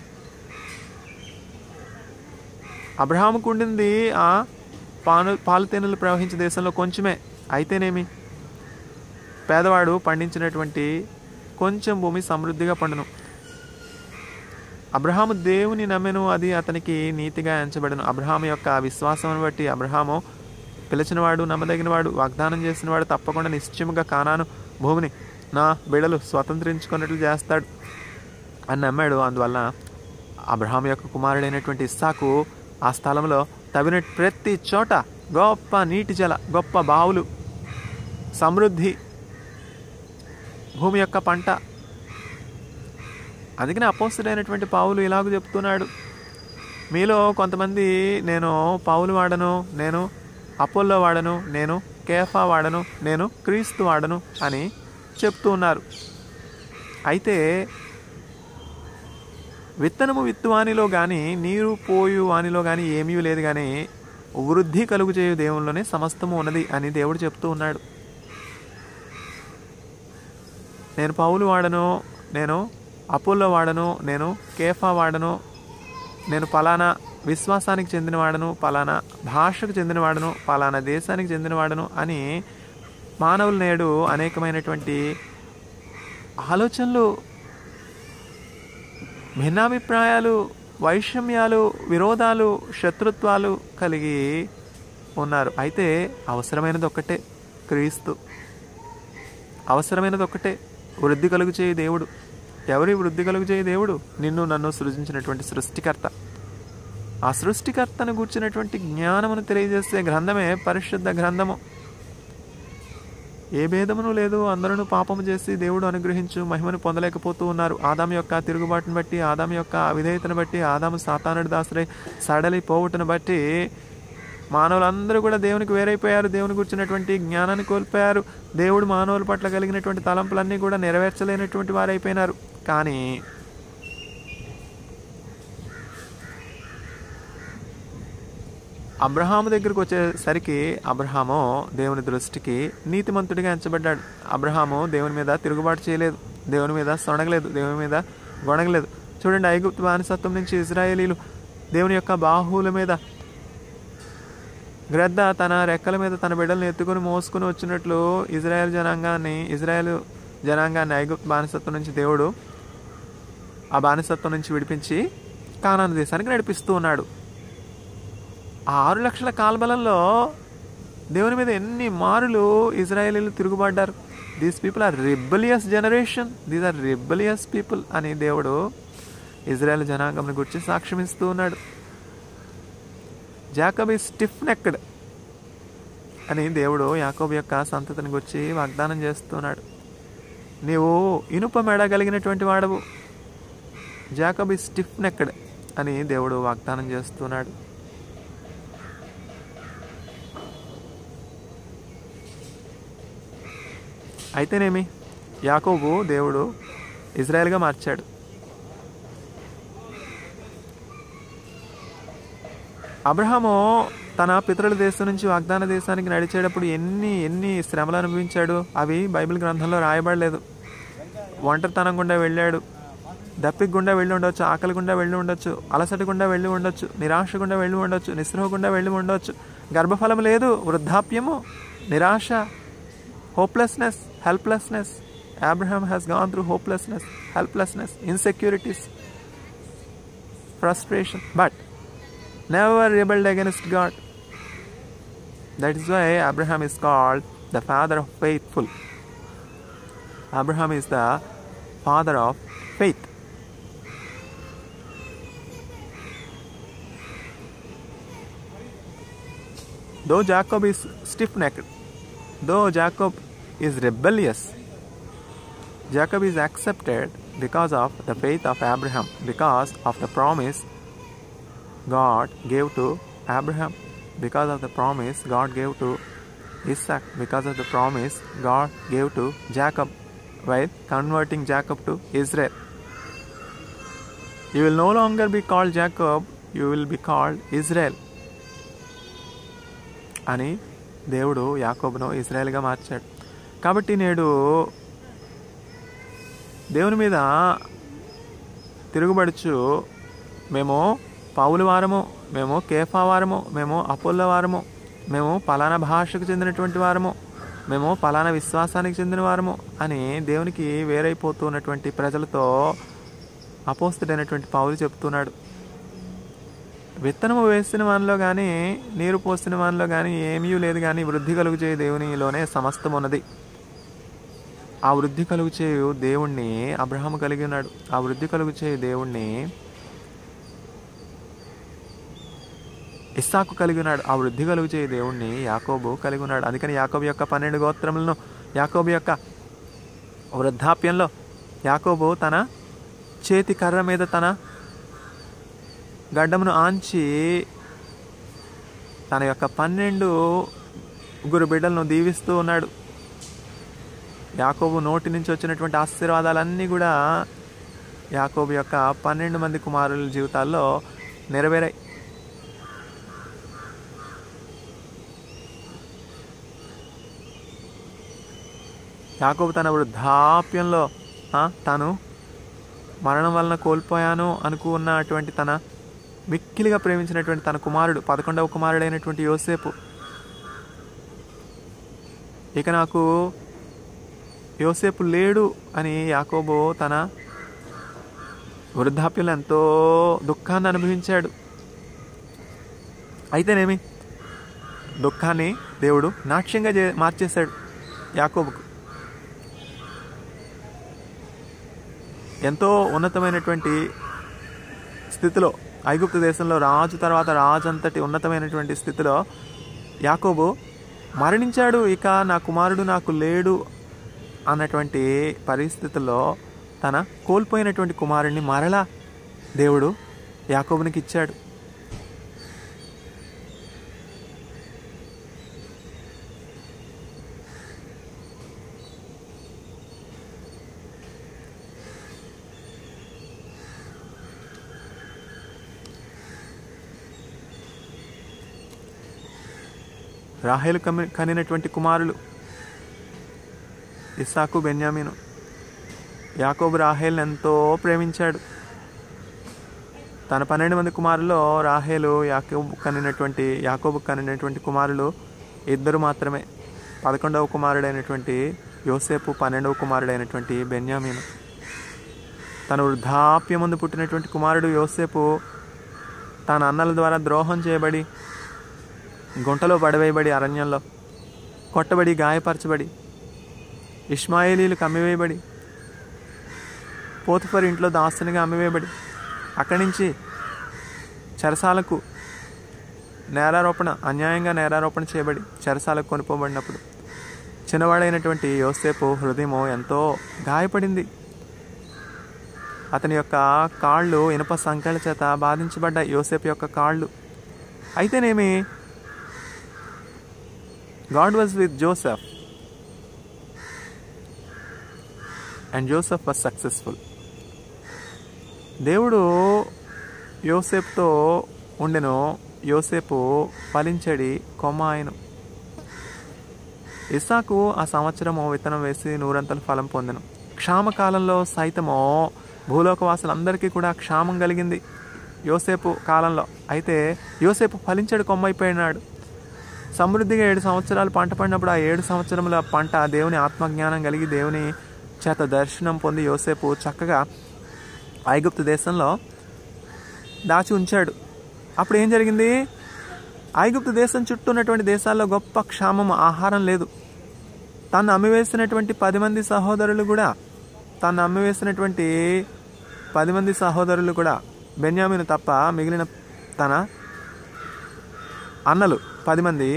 అబ్రహాముకు ఉండింది ఆ పాను పాలు తేనెలు ప్రవహించే దేశంలో కొంచెమే అయితేనేమి పేదవాడు పండించినటువంటి కొంచెం భూమి సమృద్ధిగా పండును అబ్రహాము దేవుని నమ్మెను అది అతనికి నీతిగా ఎంచబడను అబ్రహాము యొక్క విశ్వాసం బట్టి అబ్రహాము పిలిచినవాడు నమ్మదగినవాడు వాగ్దానం చేసినవాడు తప్పకుండా నిశ్చయముగా కానాను భూమిని నా బిడలు స్వతంత్రించుకున్నట్లు చేస్తాడు అని నమ్మాడు అందువల్ల అబ్రహాం యొక్క కుమారుడైనటువంటి ఇస్సాకు ఆ స్థలంలో తవ్విన ప్రతి చోట గొప్ప నీటి జల గొప్ప బావులు సమృద్ధి భూమి యొక్క పంట అందుకనే అపోస్తుడైనటువంటి పావులు ఇలాగ చెప్తున్నాడు మీలో కొంతమంది నేను పావులు వాడను నేను అపోల్లో వాడను నేను కేఫా వాడను నేను క్రీస్తు వాడను అని చెప్తూ ఉన్నారు అయితే విత్తనము విత్తువానిలో కానీ నీరు పోయు వానిలో కానీ ఏమీ లేదు కానీ వృద్ధి కలుగు చేయు దేవునిలోనే సమస్తము ఉన్నది అని దేవుడు చెప్తూ ఉన్నాడు నేను పౌలు వాడను నేను అపోల్లో వాడను నేను కేఫా వాడను నేను పలానా విశ్వాసానికి చెందినవాడను పలానా భాషకు చెందినవాడను పలానా దేశానికి చెందినవాడను అని మానవులు నేడు అనేకమైనటువంటి ఆలోచనలు భిన్నాభిప్రాయాలు వైషమ్యాలు విరోధాలు శత్రుత్వాలు కలిగి ఉన్నారు అయితే అవసరమైనది ఒక్కటే క్రీస్తు అవసరమైనది ఒక్కటే వృద్ధి కలుగు చేయి దేవుడు ఎవరి వృద్ధి కలుగు చేయి దేవుడు నిన్ను నన్ను సృజించినటువంటి సృష్టికర్త ఆ సృష్టికర్తను కూర్చున్నటువంటి జ్ఞానమును తెలియజేసే గ్రంథమే పరిశుద్ధ గ్రంథము ఏ భేదమును లేదు అందరూ పాపము చేసి దేవుడు అనుగ్రహించు మహిమను పొందలేకపోతూ ఉన్నారు ఆదాము యొక్క తిరుగుబాటును బట్టి ఆదాము యొక్క అవిధేయతను బట్టి ఆదాము సాతానుడి దాసులై సడలి పోవుటను బట్టి మానవులందరూ కూడా దేవునికి వేరైపోయారు దేవుని కూర్చున్నటువంటి జ్ఞానాన్ని కోల్పోయారు దేవుడు మానవుల పట్ల కలిగినటువంటి తలంపులన్నీ కూడా నెరవేర్చలేనటువంటి వారైపోయినారు కానీ అబ్రహాము దగ్గరకు వచ్చేసరికి అబ్రహాము దేవుని దృష్టికి నీతిమంతుడిగా ఎంచబడ్డాడు అబ్రహాము దేవుని మీద తిరుగుబాటు చేయలేదు దేవుని మీద సొనగలేదు దేవుని మీద గొనగలేదు చూడండి ఐగుప్తు బానిసత్వం నుంచి ఇజ్రాయేలీలు దేవుని యొక్క బాహువుల మీద గ్రద్ద తన రెక్కల మీద తన బిడ్డలను ఎత్తుకొని మోసుకొని వచ్చినట్లు ఇజ్రాయెల్ జనాంగాన్ని ఇజ్రాయెల్ జనాంగాన్ని ఐగుప్తు బానిసత్వం నుంచి దేవుడు ఆ బానిసత్వం నుంచి విడిపించి కానాను దేశానికి నడిపిస్తూ ఉన్నాడు ఆ ఆరు లక్షల కాల్బలంలో దేవుని మీద ఎన్ని మారులు ఇజ్రాయేలీలు తిరుగుబడ్డారు these people are rebellious generation these are rebellious people అని దేవుడు ఇజ్రాయెల్ జనాంగంని గురించి సాక్ష్యం ఇస్తూ ఉన్నాడు జాకబ్ ఈ స్టిఫ్ నెక్డ్ అని దేవుడు యాకోబు యొక్క సంతతిని గురించి వాగ్దానం చేస్తున్నాడు నీవు ఇనుప మెడ కలిగినటువంటి వాడవు జాకబ్ ఈ స్టిఫ్ నెక్డ్ అని దేవుడు వాగ్దానం చేస్తున్నాడు అయితేనేమి యాకోబు దేవుడు ఇజ్రాయెల్గా మార్చాడు అబ్రహాము తన పితరుల దేశం నుంచి వాగ్దాన దేశానికి నడిచేటప్పుడు ఎన్ని ఎన్ని శ్రమలు అనుభవించాడు అవి బైబిల్ గ్రంథంలో రాయబడలేదు ఒంటరితనం గుండా వెళ్ళాడు దప్పిక గుండా వెళ్ళి ఉండొచ్చు ఆకలి గుండా వెళ్ళి ఉండొచ్చు అలసట గుండా వెళ్ళి ఉండొచ్చు నిరాశ గుండా వెళ్ళి ఉండొచ్చు నిస్పృహ గుండా వెళ్ళి ఉండొచ్చు గర్భఫలం లేదు వృద్ధాప్యము నిరాశ hopelessness helplessness Abraham has gone through hopelessness helplessness insecurities frustration but never rebelled against God. That is why Abraham is called the father of faithful. Abraham is the father of faith. Though Jacob is stiff necked, though Jacob is rebellious, Jacob is accepted because of the faith of Abraham, because of the promise God gave to Abraham, because of the promise God gave to Isaac, because of the promise God gave to Jacob while converting Jacob to Israel. You will no longer be called Jacob, you will be called Israel. అని దేవుడు యాకోబును ఇజ్రాయెల్గా మార్చాడు కాబట్టి నేడు దేవుని మీద తిరుగుబడుచు మేము పౌలు వారము మేము కేఫా వారము మేము అపోల్ల వారము మేము పలానా భాషకు చెందినటువంటి వారము మేము పలానా విశ్వాసానికి చెందిన వారము అని దేవునికి వేరైపోతూ ఉన్నటువంటి ప్రజలతో అపోస్తుడైనటువంటి పౌలు చెప్తున్నాడు విత్తనము వేసిన వానిలో కానీ నీరు పోసిన వానిలో కానీ ఏమీ లేదు కానీ వృద్ధి కలుగు చేయ దేవునిలోనే సమస్తం ఉన్నది ఆ వృద్ధి కలుగు చేయు దేవుణ్ణి అబ్రహాము కలిగి ఉన్నాడు ఆ వృద్ధి కలుగు చేయు దేవుణ్ణి ఇస్సాకు కలిగి ఉన్నాడు ఆ వృద్ధి కలుగు చేయు దేవుణ్ణి యాకోబు కలిగి ఉన్నాడు అందుకని యాకోబు యొక్క పన్నెండు గోత్రములను యాకోబు యొక్క వృద్ధాప్యంలో యాకోబు తన చేతి కర్ర మీద తన గడ్డమును ఆంచి తన యొక్క పన్నెండు ముగ్గురు బిడ్డలను దీవిస్తూ ఉన్నాడు యాకోబు నోటి నుంచి వచ్చినటువంటి ఆశీర్వాదాలన్నీ కూడా యాకోబు యొక్క పన్నెండు మంది కుమారుల జీవితాల్లో నెరవేరాయి యాకోబు తన వృద్ధాప్యంలో ఆ, తాను మరణం వలన కోల్పోయాను అనుకున్నటువంటి తన మిక్కిలిగా ప్రేమించినటువంటి తన కుమారుడు పదకొండవ కుమారుడైనటువంటి యోసేపు ఇక నాకు యోసేపు లేడు అని యాకోబు తన వృద్ధాప్యంలో ఎంతో దుఃఖాన్ని అనుభవించాడు అయితేనేమి దుఃఖాన్ని దేవుడు నాట్యంగా చే మార్చేశాడు యాకోబుకు ఎంతో ఉన్నతమైనటువంటి స్థితిలో ఐగుప్తు దేశంలో రాజు తర్వాత రాజు అంతటి ఉన్నతమైనటువంటి స్థితిలో యాకోబు మరణించాడు ఇక నా కుమారుడు నాకు లేడు అన్నటువంటి పరిస్థితుల్లో తన కోల్పోయినటువంటి కుమారుడిని మరలా దేవుడు యాకోబునికి ఇచ్చాడు రాహేలు కమి కనినటువంటి కుమారులు ఇస్సాకు బెన్యామీను యాకోబు రాహేల్ని ఎంతో ప్రేమించాడు తన పన్నెండు మంది కుమారుల్లో రాహేలు యాకోబు కనినటువంటి యాకోబు కనినటువంటి కుమారులు ఇద్దరు మాత్రమే పదకొండవ కుమారుడైనటువంటి యోసేపు పన్నెండవ కుమారుడైనటువంటి బెన్యామీను తన వృద్ధాప్యం ముందు పుట్టినటువంటి కుమారుడు యోసేపు తన అన్నల ద్వారా ద్రోహం చేయబడి గుంటలో పడవేయబడి అరణ్యంలో కొట్టబడి గాయపరచబడి ఇష్మాయిలీలకు అమ్మివేయబడి పోతుఫర్ ఇంట్లో దాస్తునిగా అమ్మివేయబడి అక్కడి నుంచి చెరసాలకు నేరారోపణ అన్యాయంగా నేరారోపణ చేయబడి చెరసాలకు కొనుక్కోబడినప్పుడు చిన్నవాడైనటువంటి యోసేపు హృదయము ఎంతో గాయపడింది అతని యొక్క కాళ్ళు ఇనుప సంఖ్యల చేత బాధించబడ్డాయి యోసేపు యొక్క కాళ్ళు అయితేనేమి God was with Joseph and Joseph was successful దేవుడు యోసేపుతో ఉండెను యోసేపు ఫలించడి కొమ్మ ఆయను ఇసాకు ఆ సంవత్సరము విత్తనం వేసి నూరంతల ఫలం పొందెను క్షామకాలంలో సైతము భూలోకవాసులందరికీ కూడా క్షామం కలిగింది యోసేపు కాలంలో అయితే యోసేపు ఫలించడు కొమ్మైపోయినాడు సమృద్ధిగా ఏడు సంవత్సరాలు పంట పడినప్పుడు ఆ ఏడు సంవత్సరముల పంట దేవుని ఆత్మజ్ఞానం కలిగి దేవుని చేత దర్శనం పొంది యోసేపు చక్కగా ఐగుప్తు దేశంలో దాచి ఉంచాడు అప్పుడు ఏం జరిగింది ఐగుప్తు దేశం చుట్టూ ఉన్నటువంటి దేశాల్లో గొప్ప క్షామం ఆహారం లేదు తను అమ్మివేసినటువంటి పది మంది సహోదరులు కూడా తను అమ్మివేసినటువంటి పది మంది సహోదరులు కూడా బెన్యామిను తప్ప మిగిలిన తన అన్నలు పది మంది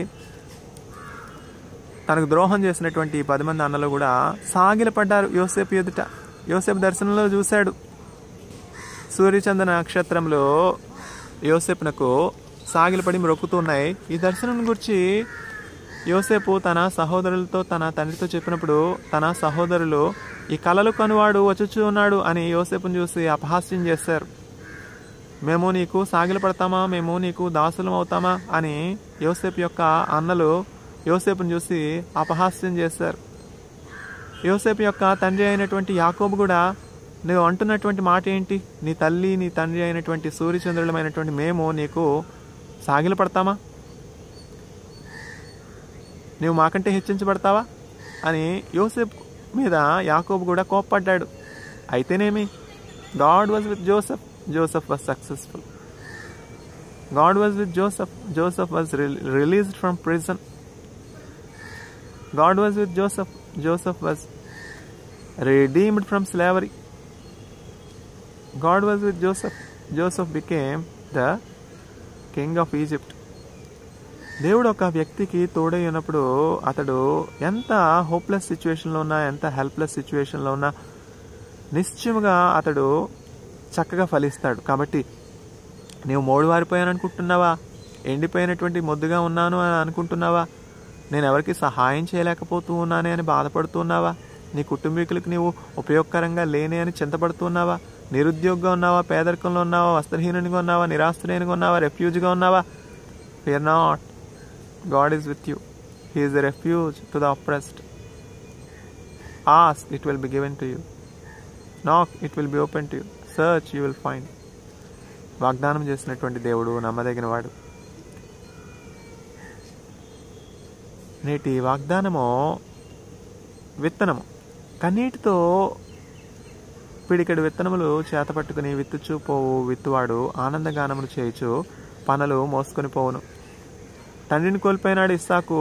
తనకు ద్రోహం చేసినటువంటి ఈ పది మంది అన్నలు కూడా సాగిలపడ్డారు యోసేపు ఎదుట యోసేపు దర్శనంలో చూశాడు సూర్యచంద్ర నక్షత్రంలో యోసేపునకు సాగిలపడి మ్రొక్కుతున్నాయి ఈ దర్శనం గురించి యోసేపు తన సహోదరులతో తన తండ్రితో చెప్పినప్పుడు తన సహోదరులు ఈ కలలు కనువాడు వచ్చుచూ ఉన్నాడు అని యోసేపును చూసి అపహాస్యం చేశారు మేము నీకు సాగిలపడతామా మేము నీకు దాసులం అవుతామా అని యోసేపు యొక్క అన్నలు యోసేపును చూసి అపహాస్యం చేశారు యోసేపు యొక్క తండ్రి అయినటువంటి యాకోబు కూడా నువ్వు అంటున్నటువంటి మాట ఏంటి నీ తల్లి నీ తండ్రి అయినటువంటి సూర్యచంద్రులమైనటువంటి మేము నీకు సాగిల పడతామా నువ్వు మాకంటే హెచ్చించబడతావా అని యోసేపు మీద యాకోబు కూడా కోప్పడ్డాడు అయితేనేమి God was with Joseph Joseph was successful God was with Joseph Joseph was released from prison God was with Joseph Joseph was redeemed from slavery. God was with Joseph. Joseph became the king of Egypt. దేవుడు ఒక వ్యక్తికి తోడై ఉన్నప్పుడు అతడు ఎంత hopeless సిచ్యువేషన్లో ఉన్నా ఎంత హెల్ప్లెస్ సిచ్యువేషన్లో ఉన్నా నిశ్చయముగా అతడు చక్కగా ఫలిస్తాడు కాబట్టి నీవు మోడువారిపోయాను అనుకుంటున్నావా ఎండిపోయినటువంటి మొద్దుగా ఉన్నాను అని అనుకుంటున్నావా నేను ఎవరికి సహాయం చేయలేకపోతూ ఉన్నానే అని బాధపడుతున్నావా నీ కుటుంబీకులకు నీవు ఉపయోగకరంగా లేనే అని చింతపడుతున్నావా నిరుద్యోగంగా ఉన్నావా పేదరికంలో ఉన్నావా వస్త్రహీనునిగా ఉన్నావా నిరాశ్రయునిగా ఉన్నావా రెఫ్యూజ్గా ఉన్నావా fear not God is with you he is the refuge to the oppressed ask it will be given to you knock it will be open to you search you will find వాగ్దానం చేసినటువంటి దేవుడు నమ్మదగిన వాడు నేటి వాగ్దానము విత్తనము కన్నీటితో పిడికెడు విత్తనములు చేతపట్టుకుని విత్తుచూ పోవు విత్తువాడు ఆనందగానములు చేయుచు పనులు మోసుకొని పోవును తండ్రిని కోల్పోయినాడు ఇస్సాకు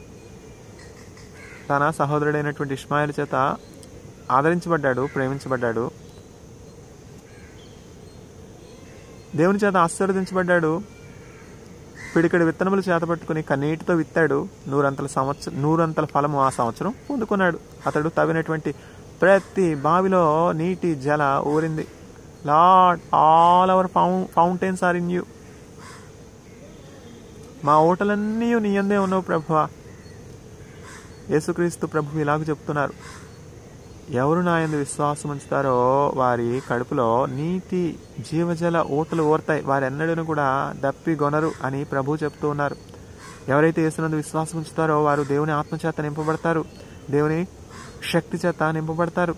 తన సహోదరుడైనటువంటి ఇస్మాయిల్ చేత ఆదరించబడ్డాడు ప్రేమించబడ్డాడు దేవుని చేత ఆశీర్వదించబడ్డాడు పిడికడి విత్తనములు చేతపట్టుకుని కన్నీటితో విత్తాడు నూరంతల సంవత్సరం నూరంతల ఫలము ఆ సంవత్సరం పొందుకున్నాడు అతడు తవ్వినటువంటి ప్రతి బావిలో నీటి జల ఊరింది Lord all our fou fountains are in you మా ఓటలన్నీ నీ అందే ఉన్నావు ప్రభువా యేసుక్రీస్తు ప్రభు ఇలాగ చెప్తున్నారు ఎవరు నా యందు విశ్వాసం ఉంచుతారో వారి కడుపులో నీటి జీవజల ఊటలు ఓర్తాయి వారు ఎన్నడూ కూడా దప్పి గొనరు అని ప్రభు చెప్తూ ఉన్నారు ఎవరైతే యేసునందు విశ్వాసం ఉంచుతారో వారు దేవుని ఆత్మచేత నింపబడతారు దేవుని శక్తి చేత నింపబడతారు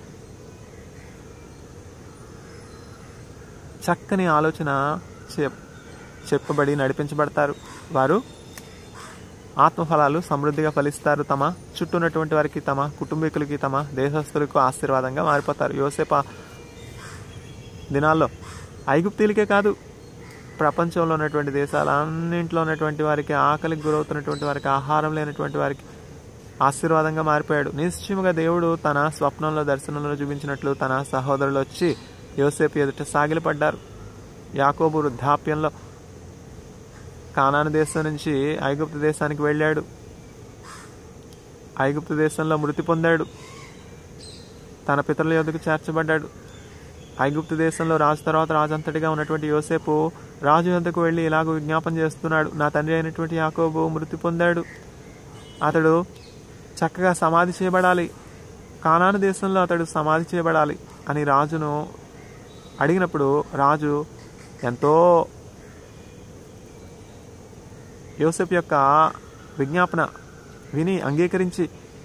చక్కని ఆలోచన చెప్ చెప్పబడి నడిపించబడతారు వారు ఆత్మఫలాలు సమృద్ధిగా ఫలిస్తారు తమ చుట్టూ ఉన్నటువంటి వారికి తమ కుటుంబీకులకి తమ దేశస్తులకు ఆశీర్వాదంగా మారిపోతారు యోసేప దినాల్లో ఐగుప్తీలకే కాదు ప్రపంచంలో ఉన్నటువంటి దేశాలన్నింటిలో ఉన్నటువంటి వారికి ఆకలికి గురవుతున్నటువంటి వారికి ఆహారం లేనటువంటి వారికి ఆశీర్వాదంగా మారిపోయాడు నిశ్చయముగా దేవుడు తన స్వప్నంలో దర్శనంలో చూపించినట్లు తన సహోదరులు వచ్చి యోసేపు ఎదుట సాగిలపడ్డారు యాకోబు వృద్ధాప్యంలో కానాను దేశం నుంచి ఐగుప్తు దేశానికి వెళ్ళాడు ఐగుప్తు దేశంలో మృతి పొందాడు తన పితరుల యొద్దకు చేర్చబడ్డాడు ఐగుప్తు దేశంలో రాజు తర్వాత రాజంతటిగా ఉన్నటువంటి యోసేపు రాజు యొద్దకు వెళ్ళి ఇలాగ విజ్ఞాపన చేస్తున్నాడు నా తండ్రి అయినటువంటి యాకోబు మృతి పొందాడు అతడు చక్కగా సమాధి చేయబడాలి కానాను దేశంలో అతడు సమాధి చేయబడాలి అని రాజును అడిగినప్పుడు రాజు ఎంతో యోసెఫ్ యొక్క విజ్ఞాపన విని అంగీకరించి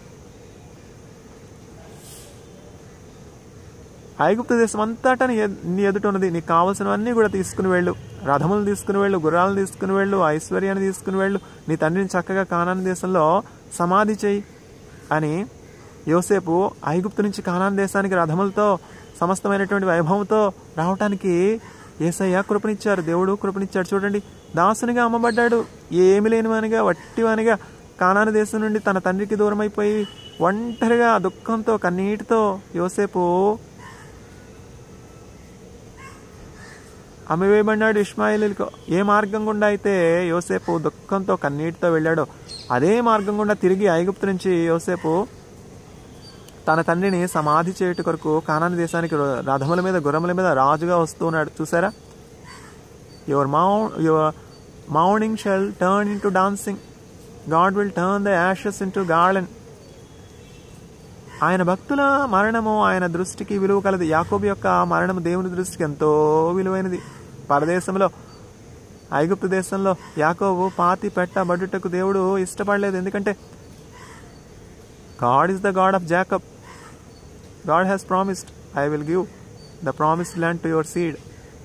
ఐగుప్తు దేశం అంతటా నీ ఎదు- నీ ఎదుట ఉన్నది నీకు కావలసినవన్నీ కూడా తీసుకుని వెళ్ళు రథములు తీసుకుని వెళ్ళు గుర్రాలను తీసుకుని వెళ్ళు ఐశ్వర్యాన్ని తీసుకుని వెళ్ళు నీ తండ్రిని చక్కగా కానాన్ దేశంలో సమాధి చేయి అని యోసేపు ఐగుప్తు నుంచి కానాన్ దేశానికి రథములతో సమస్తమైనటువంటి వైభవంతో రావటానికి ఏసయ్య కృపనిచ్చారు దేవుడు కృపనిచ్చాడు చూడండి దాసునిగా అమ్మబడ్డాడు ఏమి లేనివానిగా వట్టివానిగా కానాను దేశం నుండి తన తండ్రికి దూరం అయిపోయి ఒంటరిగా దుఃఖంతో కన్నీటితో యోసేపు అమ్మివేయబడినాడు ఇస్మాయిలీలకు ఏ మార్గం గుండా అయితే యోసేపు దుఃఖంతో కన్నీటితో వెళ్ళాడో అదే మార్గం గుండా తిరిగి ఐగుప్తు నుంచి యోసేపు తన తండ్రిని సమాధి చేయుట కొరకు కానాని దేశానికి ర- రథముల మీద గుర్రముల మీద రాజుగా వస్తూ ఉన్నాడు చూసారా your mo your mourning shall turn into dancing God will turn the ashes into garden ఆయన భక్తుల మరణము ఆయన దృష్టికి విలువ కలది యాకోబు యొక్క మరణము దేవుని దృష్టికి ఎంతో విలువైనది పరదేశంలో ఐగుప్తు దేశంలో యాకోబు పాతి పెట్టబడుటకు దేవుడు ఇష్టపడలేదు ఎందుకంటే God is the God of Jacob God has promised I will give the promised land to your seed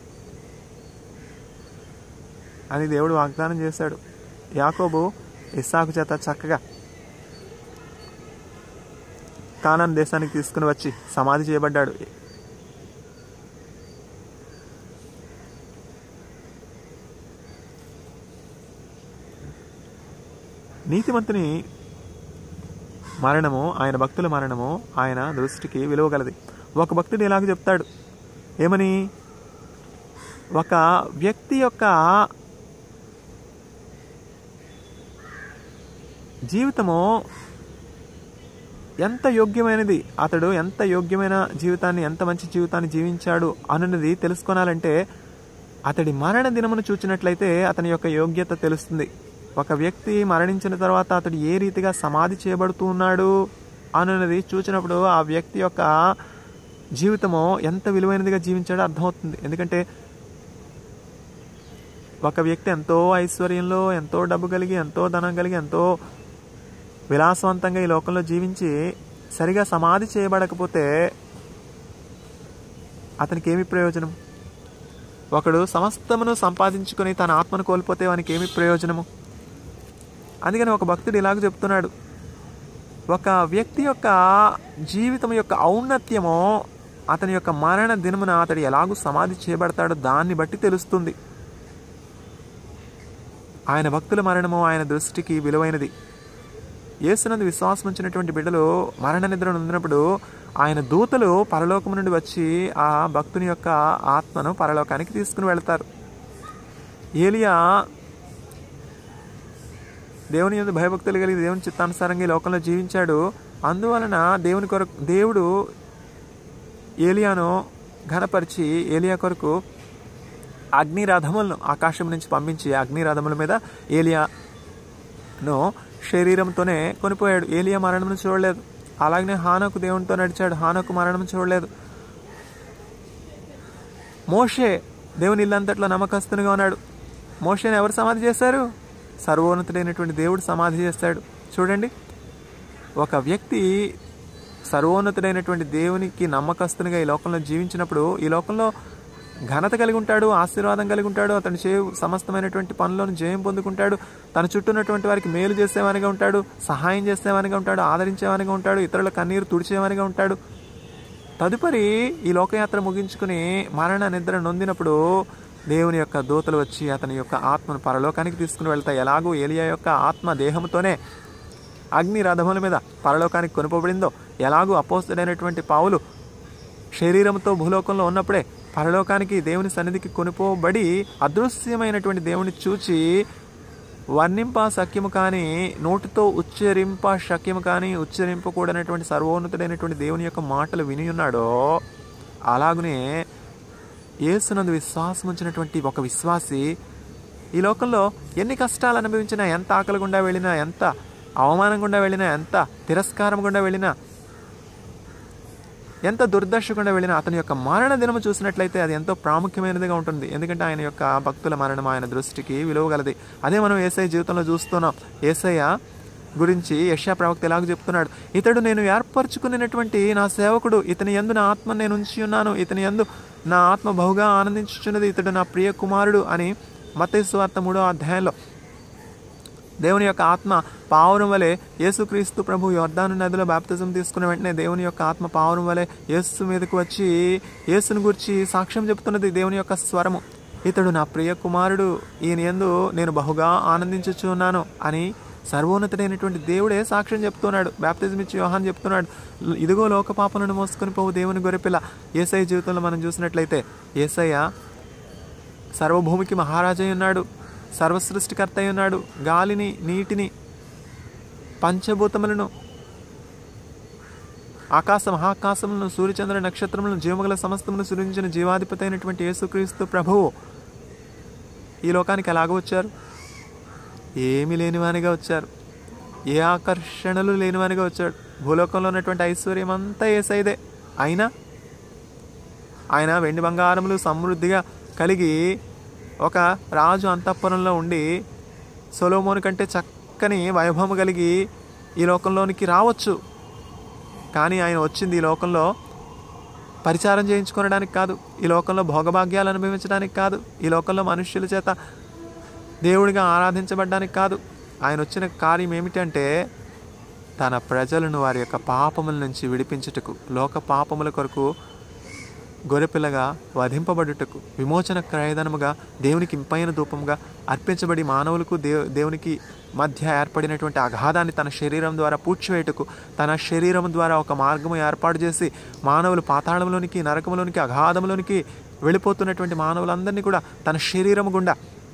అని దేవుడు వాగ్దానం చేశాడు యాకోబు ఇస్సాకు చేత చక్కగా కానాన్ దేశానికి తీసుకుని వచ్చి సమాధి చేయబడ్డాడు నీతిమంతుని మరణము ఆయన భక్తుల మరణము ఆయన దృష్టికి విలువ గలది ఒక భక్తుడు ఇలాగ చెప్తాడు ఏమని ఒక వ్యక్తి యొక్క జీవితము ఎంత యోగ్యమైనది అతడు ఎంత యోగ్యమైన జీవితాన్ని ఎంత మంచి జీవితాన్ని జీవించాడు అన్నది తెలుసుకోనాలంటే అతడి మరణ దినమును చూచినట్లయితే అతని యొక్క యోగ్యత తెలుస్తుంది ఒక వ్యక్తి మరణించిన తర్వాత అతడు ఏ రీతిగా సమాధి చేయబడుతూ ఉన్నాడు అన్నది చూచినప్పుడు ఆ వ్యక్తి యొక్క జీవితము ఎంత విలువైనదిగా జీవించాడో అర్థమవుతుంది ఎందుకంటే ఒక వ్యక్తి ఎంతో ఐశ్వర్యంలో ఎంతో డబ్బు కలిగి ఎంతో ధనం కలిగి ఎంతో విలాసవంతంగా ఈ లోకంలో జీవించి సరిగా సమాధి చేయబడకపోతే అతనికి ఏమి ప్రయోజనం ఒకడు సమస్తమును సంపాదించుకొని తన ఆత్మను కోల్పోతే వానికి ఏమి ప్రయోజనము అందుకని ఒక భక్తుడు ఇలాగ చెప్తున్నాడు ఒక వ్యక్తి యొక్క జీవితం యొక్క ఔన్నత్యము అతని యొక్క మరణ దినమున అతడు ఎలాగూ సమాధి చేయబడతాడో దాన్ని బట్టి తెలుస్తుంది ఆయన భక్తుల మరణము ఆయన దృష్టికి విలువైనది యేసునందు విశ్వాసం ఉంచినటువంటి బిడ్డలు మరణ నిద్ర నొందినప్పుడు ఆయన దూతలు పరలోకం నుండి వచ్చి ఆ భక్తుని యొక్క ఆత్మను పరలోకానికి తీసుకుని వెళ్తారు ఏలియా దేవుని యొక్క భయభక్తులు కలిగి దేవుని చిత్తానుసారంగా ఈ లోకంలో జీవించాడు అందువలన దేవుని కొరకు దేవుడు ఏలియాను ఘనపరిచి ఏలియా కొరకు అగ్ని రథములను ఆకాశం నుంచి పంపించి అగ్ని రథముల మీద ఏలియాను శరీరంతోనే కొనిపోయాడు ఏలియా మరణం చూడలేదు అలాగనే హానకు దేవునితో నడిచాడు హానకు మరణం చూడలేదు మోషే దేవుని ఇల్లంతట్లో నమ్మకస్తునిగా ఉన్నాడు మోషేని ఎవరు సమాధి చేశారు సర్వోన్నతుడైనటువంటి దేవుడు సమాధి చేస్తాడు చూడండి ఒక వ్యక్తి సర్వోన్నతుడైనటువంటి దేవునికి నమ్మకస్తునిగా ఈ లోకంలో జీవించినప్పుడు ఈ లోకంలో ఘనత కలిగి ఉంటాడు ఆశీర్వాదం కలిగి ఉంటాడు అతను చే సమస్తమైనటువంటి పనులను జయం పొందుకుంటాడు తన చుట్టూ ఉన్నటువంటి వారికి మేలు చేసేవానిగా ఉంటాడు సహాయం చేసేవానిగా ఉంటాడు ఆదరించేవానిగా ఉంటాడు ఇతరుల కన్నీరు తుడిచేవానిగా ఉంటాడు తదుపరి ఈ లోకయాత్ర ముగించుకుని మరణ నిద్ర నొందినప్పుడు దేవుని యొక్క దూతలు వచ్చి అతని యొక్క ఆత్మను పరలోకానికి తీసుకుని వెళ్తాయి ఎలాగో ఏలియా యొక్క ఆత్మ దేహంతోనే అగ్ని రథముల మీద పరలోకానికి కొనుపబడిందో ఎలాగూ అపోస్తుడైనటువంటి పావులు శరీరంతో భూలోకంలో ఉన్నప్పుడే పరలోకానికి దేవుని సన్నిధికి కొనుపోబడి అదృశ్యమైనటువంటి దేవుని చూచి వర్ణింప సఖ్యము కానీ నోటితో ఉచ్చరింప శక్యము కానీ ఉచ్చరింపకూడనటువంటి సర్వోన్నతుడైనటువంటి దేవుని యొక్క మాటలు విని ఉన్నాడో అలాగనే యేసునందు విశ్వాసం ఉంచినటువంటి ఒక విశ్వాసి ఈ లోకంలో ఎన్ని కష్టాలు అనుభవించినా ఎంత ఆకలి గుండా వెళ్ళినా ఎంత అవమానం గుండా వెళ్ళినా ఎంత తిరస్కారం గుండా వెళ్ళినా ఎంత దుర్దశ గుండా వెళ్ళినా అతని యొక్క మరణ దినము చూసినట్లయితే అది ఎంతో ప్రాముఖ్యమైనదిగా ఉంటుంది ఎందుకంటే ఆయన యొక్క భక్తుల మరణం ఆయన దృష్టికి విలువగలది అదే మనం ఏసఐ జీవితంలో చూస్తున్నాం ఏసయ్య గురించి యశా ప్రవక్త ఎలాగ చెప్తున్నాడు ఇతడు నేను ఏర్పరచుకున్నటువంటి నా సేవకుడు ఇతని యందు నా ఆత్మ నేను ఉంచి ఉన్నాను ఇతని యందు నా ఆత్మ బహుగా ఆనందించుచున్నది ఇతడు నా ప్రియ కుమారుడు అని మతేసు వార్త మూడో అధ్యాయంలో దేవుని యొక్క ఆత్మ పావురం వలె యేసుక్రీస్తు ప్రభు యోర్ధాను నదిలో బాప్తిజం తీసుకున్న వెంటనే దేవుని యొక్క ఆత్మ పావురం వలె యేసు మీదకు వచ్చి యేసును గురించి సాక్ష్యం చెప్తున్నది దేవుని యొక్క స్వరము ఇతడు నా ప్రియ కుమారుడు ఈయన యందు నేను బహుగా ఆనందించుచు ఉన్నాను అని సర్వోన్నతుడైనటువంటి దేవుడే సాక్ష్యం చెప్తున్నాడు బాప్తిజం ఇచ్చి యోహాన్ చెప్తున్నాడు ఇదిగో లోక పాపలను మోసుకొని పోవు దేవుని గొర్రెపిల్ల ఏసఐ జీవితంలో మనం చూసినట్లయితే ఏసయ్య సర్వభూమికి మహారాజై ఉన్నాడు సర్వసృష్టికర్త అయి ఉన్నాడు గాలిని నీటిని పంచభూతములను ఆకాశ మహాకాశములను సూర్యచంద్ర నక్షత్రములను జీవగల సమస్తమును సృజించిన జీవాధిపతి అయినటువంటి యేసుక్రీస్తు ప్రభువు ఈ లోకానికి ఎలాగ వచ్చారు ఏమీ లేనివానిగా వచ్చారు ఏ ఆకర్షణలు లేనివానిగా వచ్చాడు భూలోకంలో ఉన్నటువంటి ఐశ్వర్యం అంతా ఏసైదే అయినా ఆయన వెండి బంగారములు సమృద్ధిగా కలిగి ఒక రాజు అంతఃపురంలో ఉండి సొలోమోని కంటే చక్కని వైభవం కలిగి ఈ లోకంలోనికి రావచ్చు కానీ ఆయన వచ్చింది ఈ లోకంలో పరిచారం చేయించుకోవడానికి కాదు ఈ లోకంలో భోగభాగ్యాలు అనుభవించడానికి కాదు ఈ లోకంలో మనుష్యుల చేత దేవుడిగా ఆరాధించబడ్డానికి కాదు ఆయన వచ్చిన కార్యం ఏమిటంటే తన ప్రజలను వారి యొక్క పాపముల నుంచి విడిపించుటకు లోక పాపముల కొరకు గొర్రెపిల్లగా వధింపబడుటకు విమోచన క్రయధనముగా దేవునికి ఇంపైన ధూపంగా అర్పించబడి మానవులకు దేవు దేవునికి మధ్య ఏర్పడినటువంటి అగాధాన్ని తన శరీరం ద్వారా పూడ్చివేయటకు తన శరీరం ద్వారా ఒక మార్గము ఏర్పాటు చేసి మానవులు పాతాళంలోనికి నరకంలోనికి అగాధంలోనికి వెళ్ళిపోతున్నటువంటి మానవులందరినీ కూడా తన శరీరం గుండా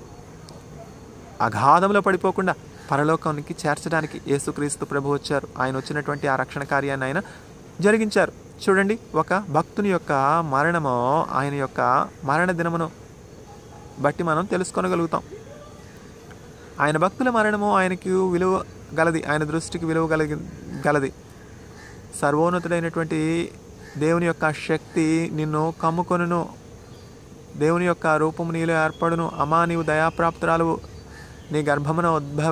అగాధంలో పడిపోకుండా పరలోకానికి చేర్చడానికి యేసుక్రీస్తు ప్రభు వచ్చారు ఆయన వచ్చినటువంటి ఆ రక్షణ కార్యాన్ని ఆయన జరిగించారు చూడండి ఒక భక్తుని యొక్క మరణము ఆయన యొక్క మరణ దినమును బట్టి మనం తెలుసుకోగలుగుతాం ఆయన భక్తుల మరణము ఆయనకి విలువ గలది ఆయన దృష్టికి విలువ కలిగి గలది సర్వోన్నతుడైనటువంటి దేవుని యొక్క శక్తి నిన్ను కమ్ముకొనును దేవుని యొక్క రూపము నీలో ఏర్పడును అమా నీవు దయాప్రాప్తురాలు నీ గర్భమున ఉద్భవ